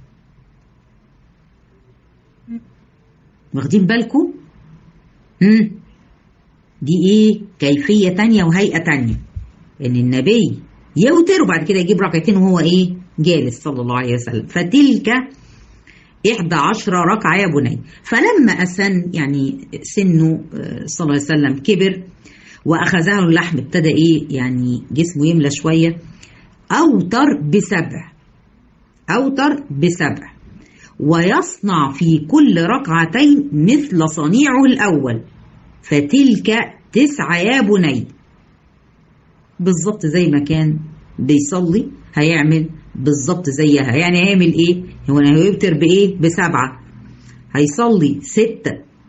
واخدين بالكم مم. دي ايه كيفية تانية وهيئة تانية ان النبي يوتر وبعد كده يجيب ركعتين وهو ايه جالس صلى الله عليه وسلم فتلك إحدى عشر ركعة يا بني فلما أسن يعني سنه صلى الله عليه وسلم كبر وأخذه اللحم ابتدى إيه يعني جسمه يملى شوية أوتر بسبع أوتر بسبع ويصنع في كل ركعتين مثل صنيعه الأول فتلك تسعة يا بني بالظبط زي ما كان بيصلي هيعمل بالظبط زيها يعني هيعمل ايه هو هيوتر بايه بسبعة هيصلي ستة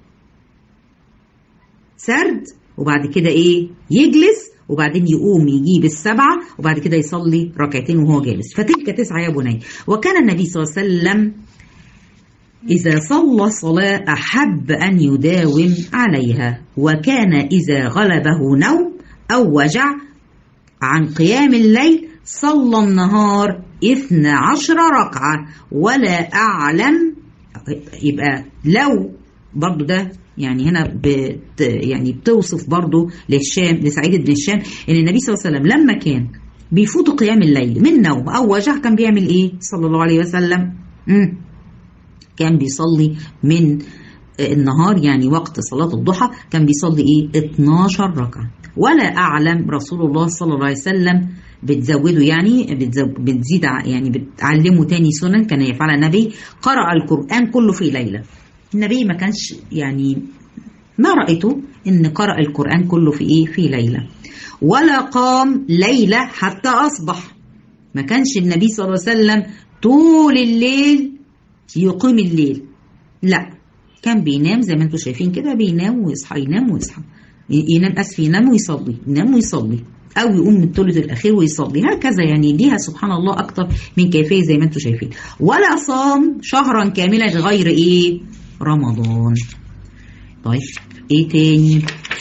سرد وبعد كده ايه يجلس وبعدين يقوم يجيب السبعة وبعد كده يصلي ركعتين وهو جالس فتلك تسعة يا بني وكان النبي صلى الله عليه وسلم إذا صلى صلاة أحب أن يداوم عليها وكان إذا غلبه نوم أو وجع عن قيام الليل صلى النهار اثنى عشر ركعة ولا أعلم يبقى لو برضو ده يعني هنا بت يعني بتوصف برضو لهشام لسعيد بن هشام ان النبي صلى الله عليه وسلم لما كان بيفوت قيام الليل من نوم او وجع كان بيعمل ايه صلى الله عليه وسلم مم. كان بيصلي من النهار يعني وقت صلاة الضحى كان بيصلي ايه 12 ركعة ولا اعلم رسول الله صلى الله عليه وسلم بتزوده يعني بتزيد يعني بتعلمه تاني سنن كان يفعلها النبي قرأ القرآن كله في ليلة النبي ما كانش يعني ما رأيته ان قرأ القرآن كله في ايه في ليلة ولا قام ليلة حتى أصبح ما كانش النبي صلى الله عليه وسلم طول الليل يقيم الليل لا كان بينام زي ما انتم شايفين كده بينام ويصحى ينام ويصحى ينام اسف ينام ويصلي ينام ويصلي او يقوم من الثلث الاخير ويصلي هكذا يعني ليها سبحان الله اكتر من كيفيه زي ما انتم شايفين ولا صام شهرا كاملا غير ايه رمضان طيب ايه تاني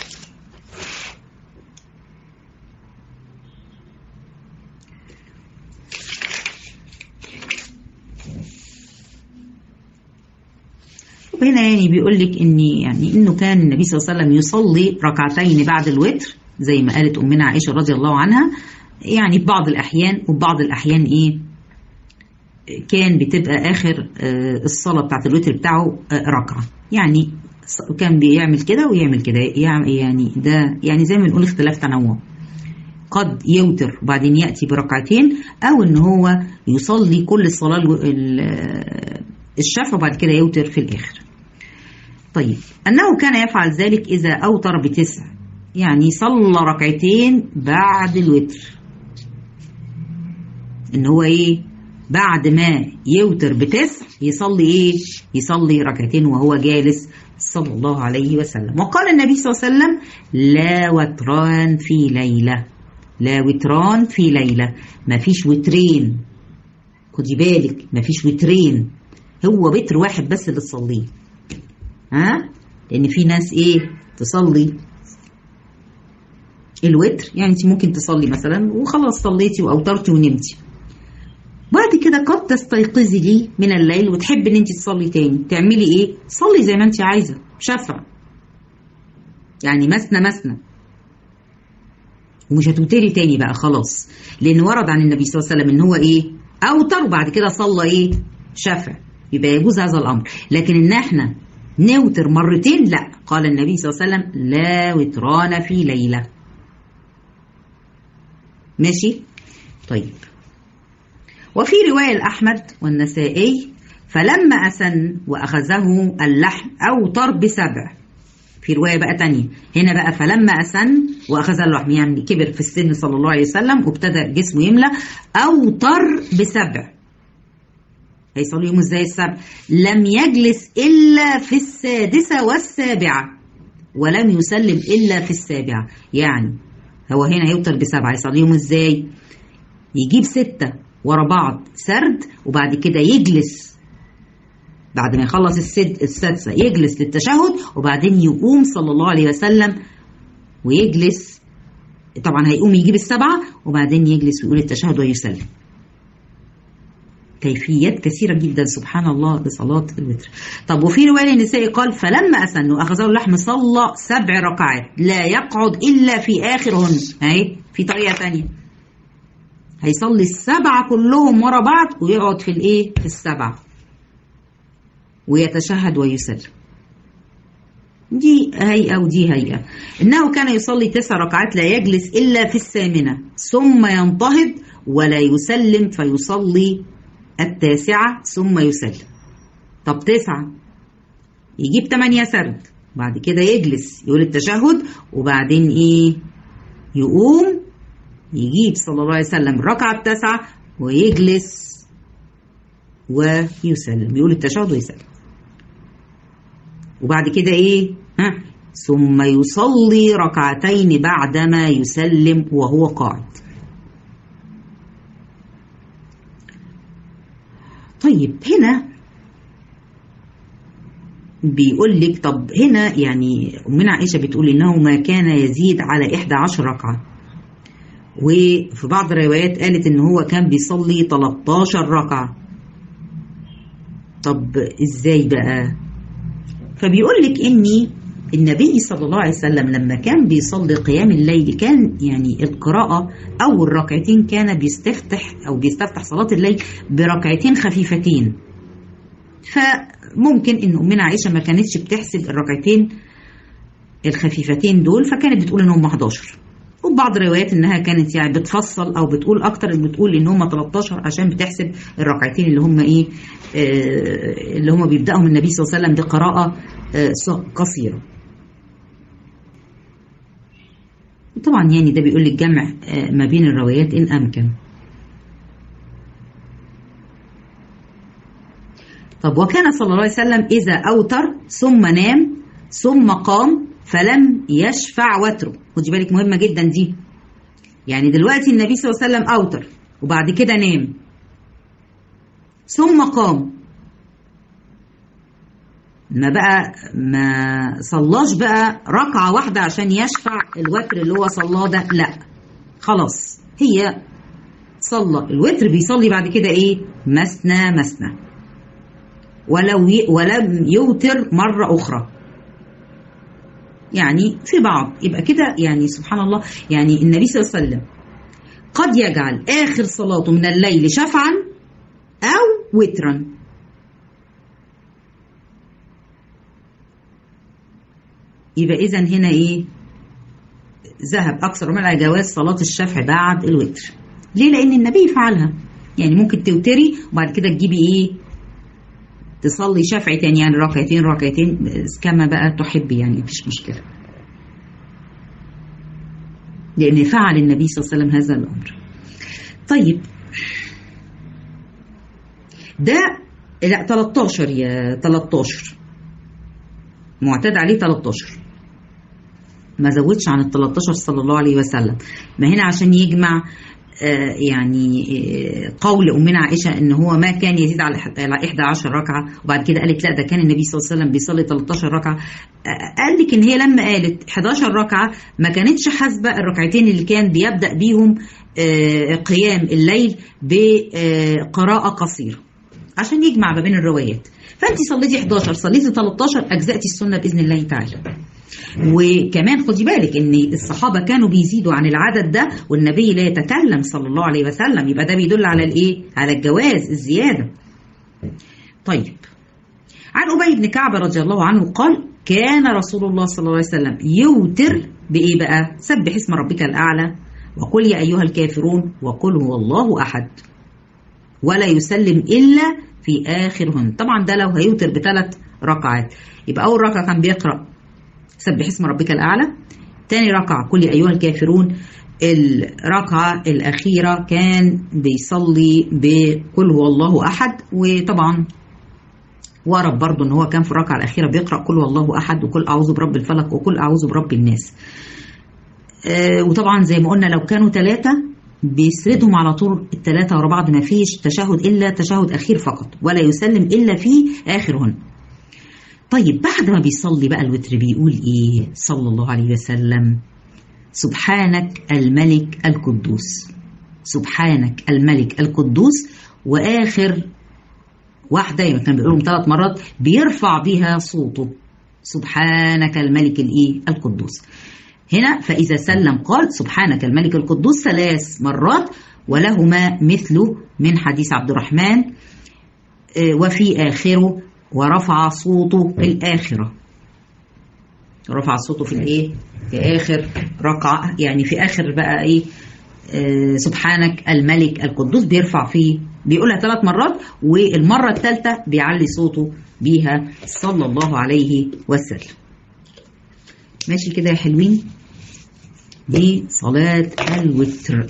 هنا يعني بيقول لك ان يعني انه كان النبي صلى الله عليه وسلم يصلي ركعتين بعد الوتر زي ما قالت امنا عائشه رضي الله عنها يعني في بعض الاحيان وفي بعض الاحيان ايه كان بتبقى اخر الصلاه بتاعت الوتر بتاعه ركعه يعني كان بيعمل كده ويعمل كده يعني ده يعني زي ما بنقول اختلاف تنوع قد يوتر وبعدين ياتي بركعتين او ان هو يصلي كل الصلاه الشفع وبعد كده يوتر في الاخر طيب أنه كان يفعل ذلك إذا أوتر بتسع يعني صلى ركعتين بعد الوتر إن هو إيه بعد ما يوتر بتسع يصلي إيه يصلي ركعتين وهو جالس صلى الله عليه وسلم وقال النبي صلى الله عليه وسلم لا وتران في ليلة لا وتران في ليلة ما فيش وترين خدي بالك ما فيش وترين هو وتر واحد بس اللي تصليه ها لان في ناس ايه تصلي الوتر يعني انت ممكن تصلي مثلا وخلاص صليتي واوترتي ونمتي بعد كده قد تستيقظي لي من الليل وتحب ان انت تصلي تاني تعملي ايه صلي زي ما انت عايزه شفع يعني مثنى مثنى ومش هتوتري تاني بقى خلاص لان ورد عن النبي صلى الله عليه وسلم ان هو ايه اوتر وبعد كده صلى ايه شفع يبقى يجوز هذا الامر لكن ان احنا نوتر مرتين لا قال النبي صلى الله عليه وسلم لا وتران في ليلة ماشي طيب وفي رواية الأحمد والنسائي فلما أسن وأخذه اللحم أوتر بسبع في رواية بقى تانية هنا بقى فلما أسن وأخذ اللحم يعني كبر في السن صلى الله عليه وسلم وابتدى جسمه يملى أوتر بسبع هيصلي يوم ازاي السبع لم يجلس الا في السادسه والسابعه ولم يسلم الا في السابعه يعني هو هنا هيوتر بسبعه هيصلي يوم ازاي يجيب سته ورا بعض سرد وبعد كده يجلس بعد ما يخلص السد السادسه يجلس للتشهد وبعدين يقوم صلى الله عليه وسلم ويجلس طبعا هيقوم يجيب السبعه وبعدين يجلس ويقول التشهد ويسلم كيفيات كثيرة جدا سبحان الله لصلاة الوتر طب وفي رواية النسائي قال فلما أسن وأخذه اللحم صلى سبع ركعات لا يقعد إلا في آخرهن أهي في طريقة تانية هيصلي السبعة كلهم ورا بعض ويقعد في الإيه في السبعة ويتشهد ويسلم دي هيئة ودي هيئة إنه كان يصلي تسع ركعات لا يجلس إلا في الثامنة ثم ينتهض ولا يسلم فيصلي التاسعة ثم يسلم طب تسعة يجيب تمانية سرد بعد كده يجلس يقول التشهد وبعدين ايه يقوم يجيب صلى الله عليه وسلم الركعة التاسعة ويجلس ويسلم يقول التشهد ويسلم وبعد كده ايه ها ثم يصلي ركعتين بعدما يسلم وهو قاعد طيب هنا بيقول لك طب هنا يعني أمنا عائشة بتقول إنه ما كان يزيد على 11 ركعة وفي بعض الروايات قالت إن هو كان بيصلي 13 ركعة طب إزاي بقى فبيقول لك إني النبي صلى الله عليه وسلم لما كان بيصلي قيام الليل كان يعني القراءة أول ركعتين كان بيستفتح أو بيستفتح صلاة الليل بركعتين خفيفتين فممكن إن أمنا عائشة ما كانتش بتحسب الركعتين الخفيفتين دول فكانت بتقول إن هم 11 وبعض الروايات انها كانت يعني بتفصل او بتقول اكتر اللي بتقول ان هم 13 عشان بتحسب الركعتين اللي هم ايه آه اللي هم بيبداهم النبي صلى الله عليه وسلم بقراءه آه قصيره طبعا يعني ده بيقول لك جمع آه ما بين الروايات ان امكن طب وكان صلى الله عليه وسلم اذا اوتر ثم نام ثم قام فلم يشفع وتره خدي بالك مهمه جدا دي يعني دلوقتي النبي صلى الله عليه وسلم اوتر وبعد كده نام ثم قام ما بقى ما صلاش بقى ركعة واحدة عشان يشفع الوتر اللي هو صلاه ده لا خلاص هي صلى الوتر بيصلي بعد كده ايه مثنى مثنى ولو ي... ولم يوتر مرة أخرى يعني في بعض يبقى كده يعني سبحان الله يعني النبي صلى الله عليه وسلم قد يجعل آخر صلاته من الليل شفعا أو وترا يبقى إذا هنا إيه ذهب أكثر من على جواز صلاة الشفع بعد الوتر ليه لأن النبي فعلها يعني ممكن توتري وبعد كده تجيبي إيه تصلي شفع تاني يعني ركعتين ركعتين كما بقى تحبي يعني مفيش مشكلة لأن فعل النبي صلى الله عليه وسلم هذا الأمر طيب ده لا 13 يا 13 معتاد عليه 13 ما زودش عن ال 13 صلى الله عليه وسلم ما هنا عشان يجمع آه يعني آه قول أمنا عائشة إن هو ما كان يزيد على 11 ركعة وبعد كده قالت لا ده كان النبي صلى الله عليه وسلم بيصلي 13 ركعة آه قال لك إن هي لما قالت 11 ركعة ما كانتش حاسبة الركعتين اللي كان بيبدأ بيهم قيام الليل بقراءة قصيرة عشان يجمع ما بين الروايات فأنت صليتي 11 صليتي 13 أجزأتي السنة بإذن الله تعالى وكمان خدي بالك ان الصحابه كانوا بيزيدوا عن العدد ده والنبي لا يتكلم صلى الله عليه وسلم يبقى ده بيدل على الايه على الجواز الزياده طيب عن ابي بن كعب رضي الله عنه قال كان رسول الله صلى الله عليه وسلم يوتر بايه بقى سبح اسم ربك الاعلى وقل يا ايها الكافرون وقل هو الله احد ولا يسلم الا في اخرهن طبعا ده لو هيوتر بثلاث ركعات يبقى اول ركعه كان بيقرا سبح اسم ربك الأعلى تاني ركعة كل أيها الكافرون الركعة الأخيرة كان بيصلي بقل هو الله أحد وطبعا ورد برضه ان هو كان في الركعه الاخيره بيقرا قل هو الله احد وقل اعوذ برب الفلق وقل اعوذ برب الناس. آه وطبعا زي ما قلنا لو كانوا ثلاثه بيسردهم على طول الثلاثه ورا بعض ما فيش تشهد الا تشهد اخير فقط ولا يسلم الا في اخرهن. طيب بعد ما بيصلي بقى الوتر بيقول ايه صلى الله عليه وسلم سبحانك الملك القدوس سبحانك الملك القدوس واخر واحده يبقى كان بيقولهم ثلاث مرات بيرفع بها صوته سبحانك الملك الايه القدوس هنا فاذا سلم قال سبحانك الملك القدوس ثلاث مرات ولهما مثله من حديث عبد الرحمن وفي اخره ورفع صوته في الآخرة رفع صوته في الايه في آخر ركعة يعني في آخر بقى ايه آه سبحانك الملك القدوس بيرفع فيه بيقولها ثلاث مرات والمرة الثالثة بيعلي صوته بيها صلى الله عليه وسلم ماشي كده يا حلوين دي صلاة الوتر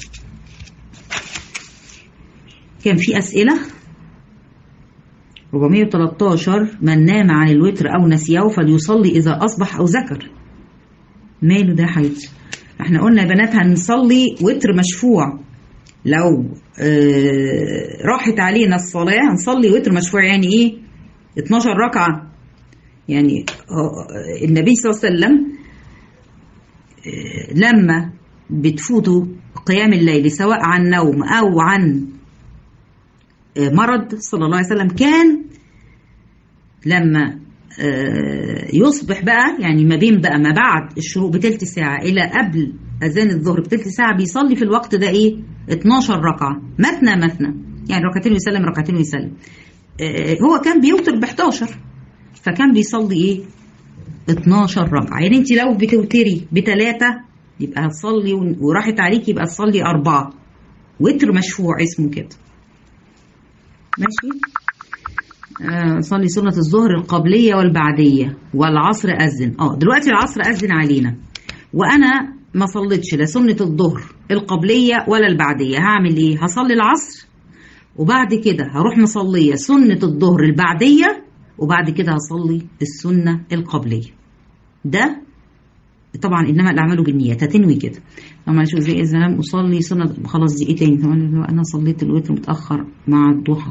كان في أسئلة 413 من نام عن الوتر أو نسيه فليصلي إذا أصبح أو ذكر ماله ده حياتي احنا قلنا يا بنات هنصلي وتر مشفوع لو اه راحت علينا الصلاة هنصلي وتر مشفوع يعني ايه 12 ركعة يعني اه النبي صلى الله عليه وسلم اه لما بتفوتوا قيام الليل سواء عن نوم أو عن مرض صلى الله عليه وسلم كان لما يصبح بقى يعني ما بين بقى ما بعد الشروق بتلت ساعة إلى قبل أذان الظهر بتلت ساعة بيصلي في الوقت ده إيه 12 ركعة مثنى مثنى يعني ركعتين ويسلم ركعتين ويسلم هو كان بيوتر ب 11 فكان بيصلي إيه 12 ركعة يعني أنت لو بتوتري بثلاثة يبقى هتصلي وراحت عليك يبقى تصلي أربعة وتر مشفوع اسمه كده ماشي آه صلي سنة الظهر القبلية والبعدية والعصر أذن اه دلوقتي العصر أذن علينا وأنا ما صليتش لا سنة الظهر القبلية ولا البعدية هعمل إيه هصلي العصر وبعد كده هروح مصلية سنة الظهر البعدية وبعد كده هصلي السنة القبلية ده طبعا انما الاعمال بالنيات هتنوي كده طبعا شوف زي اذا لم اصلي سنه خلاص دي ايه تاني طبعا انا صليت الوتر متاخر مع الضحى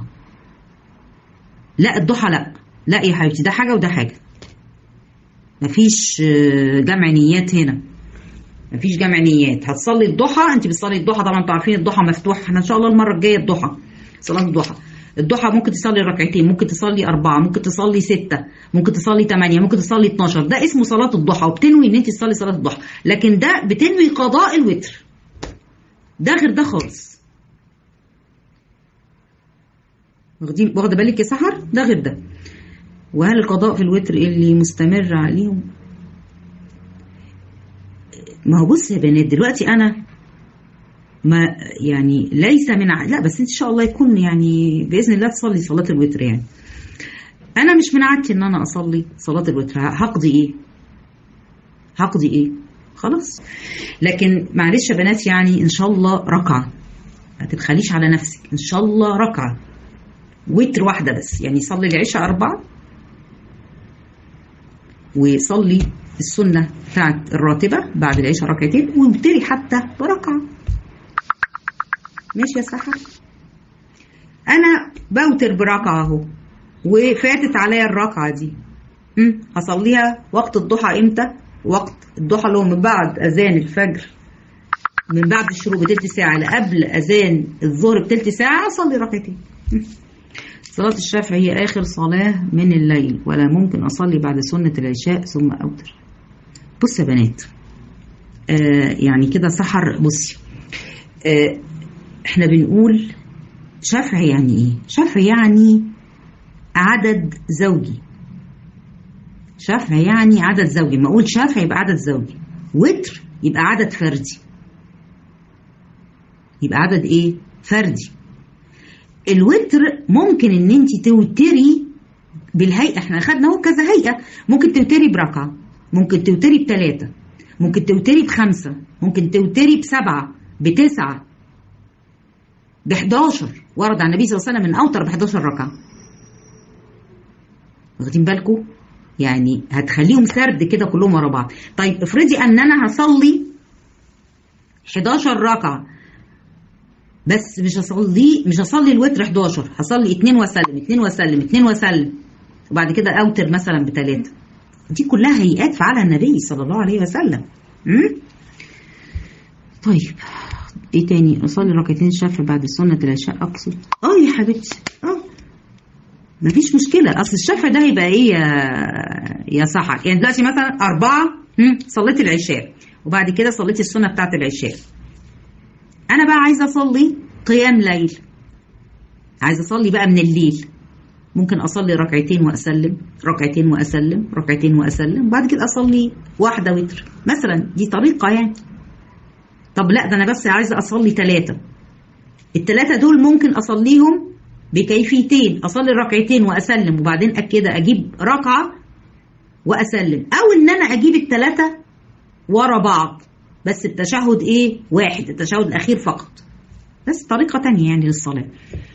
لا الضحى لا لا يا حبيبتي ده حاجه وده حاجه مفيش جمع نيات هنا مفيش جمع نيات هتصلي الضحى انت بتصلي الضحى طبعا انتوا عارفين الضحى مفتوح احنا ان شاء الله المره الجايه الضحى صلاه الضحى الضحى ممكن تصلي ركعتين ممكن تصلي أربعة ممكن تصلي ستة ممكن تصلي ثمانية ممكن تصلي 12 ده اسمه صلاة الضحى وبتنوي ان انت تصلي صلاة الضحى لكن ده بتنوي قضاء الوتر ده غير ده خالص واخدين واخده بالك يا سحر ده غير ده وهل القضاء في الوتر اللي مستمر عليهم ما هو بص يا بنات دلوقتي انا ما يعني ليس من ع... لا بس ان شاء الله يكون يعني باذن الله تصلي صلاه الوتر يعني انا مش من عادتي ان انا اصلي صلاه الوتر هقضي ايه هقضي ايه خلاص لكن معلش يا بنات يعني ان شاء الله ركعه ما تبخليش على نفسك ان شاء الله ركعه وتر واحده بس يعني صلي العشاء اربعه وصلي السنه بتاعت الراتبه بعد العشاء ركعتين وابتدي حتى بركعه ماشي يا سحر انا بوتر بركعه اهو وفاتت عليا الركعه دي امم هصليها وقت الضحى امتى وقت الضحى اللي هو من بعد اذان الفجر من بعد الشروق بتلت ساعه لقبل اذان الظهر بتلت ساعه اصلي ركعتين صلاة الشفع هي آخر صلاة من الليل ولا ممكن أصلي بعد سنة العشاء ثم أوتر بص يا بنات آه يعني كده سحر بصي آه احنا بنقول شفع يعني ايه شفع يعني عدد زوجي شفع يعني عدد زوجي ما اقول شفع يبقى عدد زوجي وتر يبقى عدد فردي يبقى عدد ايه فردي الوتر ممكن ان انت توتري بالهيئه احنا اخدنا اهو كذا هيئه ممكن توتري بركعه ممكن توتري بثلاثه ممكن توتري بخمسه ممكن توتري بسبعه بتسعه ب 11 ورد عن النبي صلى الله عليه وسلم من اوتر ب 11 ركعه واخدين بالكم يعني هتخليهم سرد كده كلهم ورا بعض طيب افرضي ان انا هصلي 11 ركعه بس مش هصلي مش هصلي الوتر 11 هصلي 2 واسلم 2 واسلم 2 واسلم وبعد كده اوتر مثلا بثلاثه دي كلها هيئات فعلها النبي صلى الله عليه وسلم امم طيب ايه تاني اصلي ركعتين الشفع بعد سنه العشاء اقصد اه يا حبيبتي اه مفيش مشكله اصل الشفع ده هيبقى ايه يا يا سحر يعني دلوقتي مثلا اربعه صليت العشاء وبعد كده صليت السنه بتاعت العشاء انا بقى عايزه اصلي قيام ليل عايزه اصلي بقى من الليل ممكن اصلي ركعتين واسلم ركعتين واسلم ركعتين واسلم وبعد كده اصلي واحده وتر مثلا دي طريقه يعني طب لا ده انا بس عايزه اصلي ثلاثه الثلاثه دول ممكن اصليهم بكيفيتين اصلي ركعتين واسلم وبعدين كده اجيب ركعه واسلم او ان انا اجيب الثلاثه ورا بعض بس التشهد ايه واحد التشهد الاخير فقط بس طريقه تانية يعني للصلاه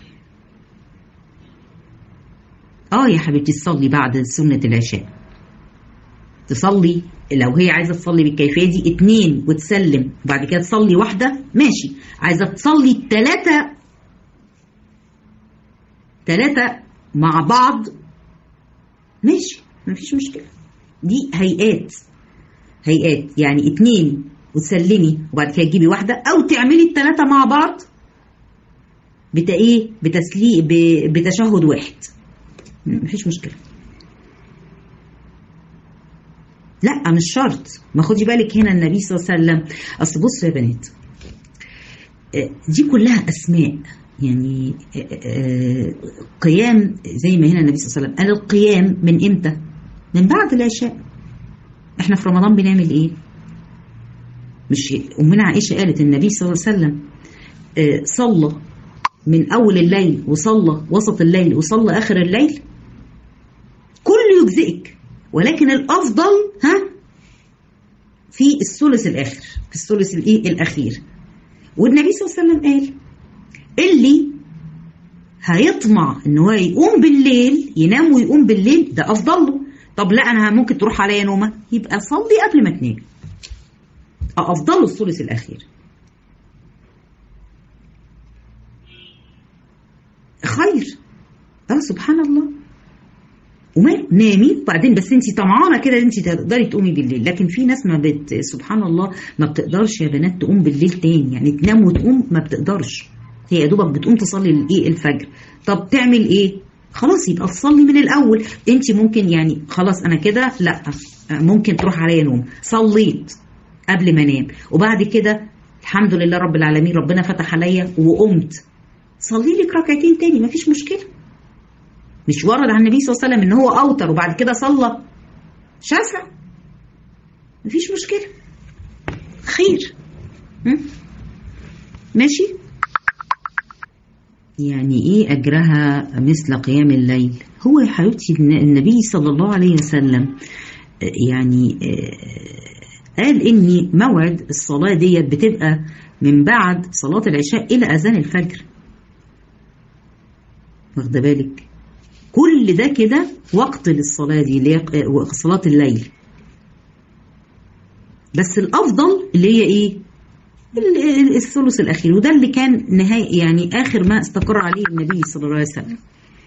اه يا حبيبتي تصلي بعد سنه العشاء تصلي لو هي عايزه تصلي بالكيفيه دي اتنين وتسلم وبعد كده تصلي واحده ماشي عايزه تصلي ثلاثه ثلاثه مع بعض ماشي مفيش مشكله دي هيئات هيئات يعني اتنين وتسلمي وبعد كده تجيبي واحده او تعملي الثلاثه مع بعض بتا ايه بتسلي بتشهد واحد مفيش مشكله لا مش شرط ما خدي بالك هنا النبي صلى الله عليه وسلم اصل بصوا يا بنات دي كلها اسماء يعني قيام زي ما هنا النبي صلى الله عليه وسلم قال القيام من امتى من بعد العشاء احنا في رمضان بنعمل ايه مش امنا عائشه قالت النبي صلى الله عليه وسلم صلى من اول الليل وصلى وسط الليل وصلى اخر الليل كله يجزئك ولكن الافضل ها في الثلث الاخر في الثلث الايه الاخير والنبي صلى الله عليه وسلم قال اللي هيطمع ان هو يقوم بالليل ينام ويقوم بالليل ده افضل له طب لا انا ممكن تروح عليا نومه يبقى صلي قبل ما تنام افضل الثلث الاخير خير اه سبحان الله وما نامي وبعدين بس انت طمعانه كده انت تقدري تقومي بالليل لكن في ناس ما بت سبحان الله ما بتقدرش يا بنات تقوم بالليل تاني يعني تنام وتقوم ما بتقدرش هي يا دوبك بتقوم تصلي الايه الفجر طب تعمل ايه خلاص يبقى تصلي من الاول انت ممكن يعني خلاص انا كده لا ممكن تروح عليا نوم صليت قبل ما انام وبعد كده الحمد لله رب العالمين ربنا فتح عليا وقمت صلي لك ركعتين تاني مفيش مشكله مش ورد عن النبي صلى الله عليه وسلم ان هو اوتر وبعد كده صلى شفع مفيش مشكله خير م? ماشي يعني ايه اجرها مثل قيام الليل هو يا حبيبتي النبي صلى الله عليه وسلم يعني قال ان موعد الصلاه ديت بتبقى من بعد صلاه العشاء الى اذان الفجر واخده بالك كل ده كده وقت للصلاه دي اللي هي صلاه الليل بس الافضل اللي هي ايه الثلث الاخير وده اللي كان نهايه يعني اخر ما استقر عليه النبي صلى الله عليه وسلم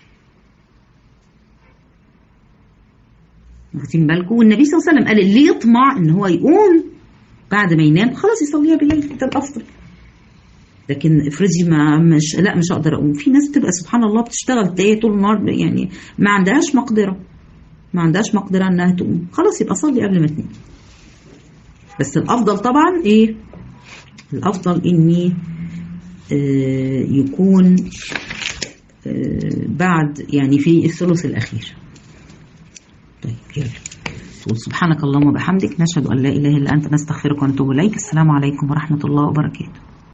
واخدين بالكم والنبي صلى الله عليه وسلم قال اللي يطمع ان هو يقوم بعد ما ينام خلاص يصليها بالليل ده الافضل لكن افرضي ما مش لا مش هقدر اقوم في ناس بتبقى سبحان الله بتشتغل تلاقيها طول النهار يعني ما عندهاش مقدره ما عندهاش مقدره انها تقوم خلاص يبقى صلي قبل ما تنام بس الافضل طبعا ايه الافضل اني آه يكون آه بعد يعني في الثلث الاخير طيب يلا تقول سبحانك اللهم وبحمدك نشهد ان لا اله الا انت نستغفرك ونتوب اليك السلام عليكم ورحمه الله وبركاته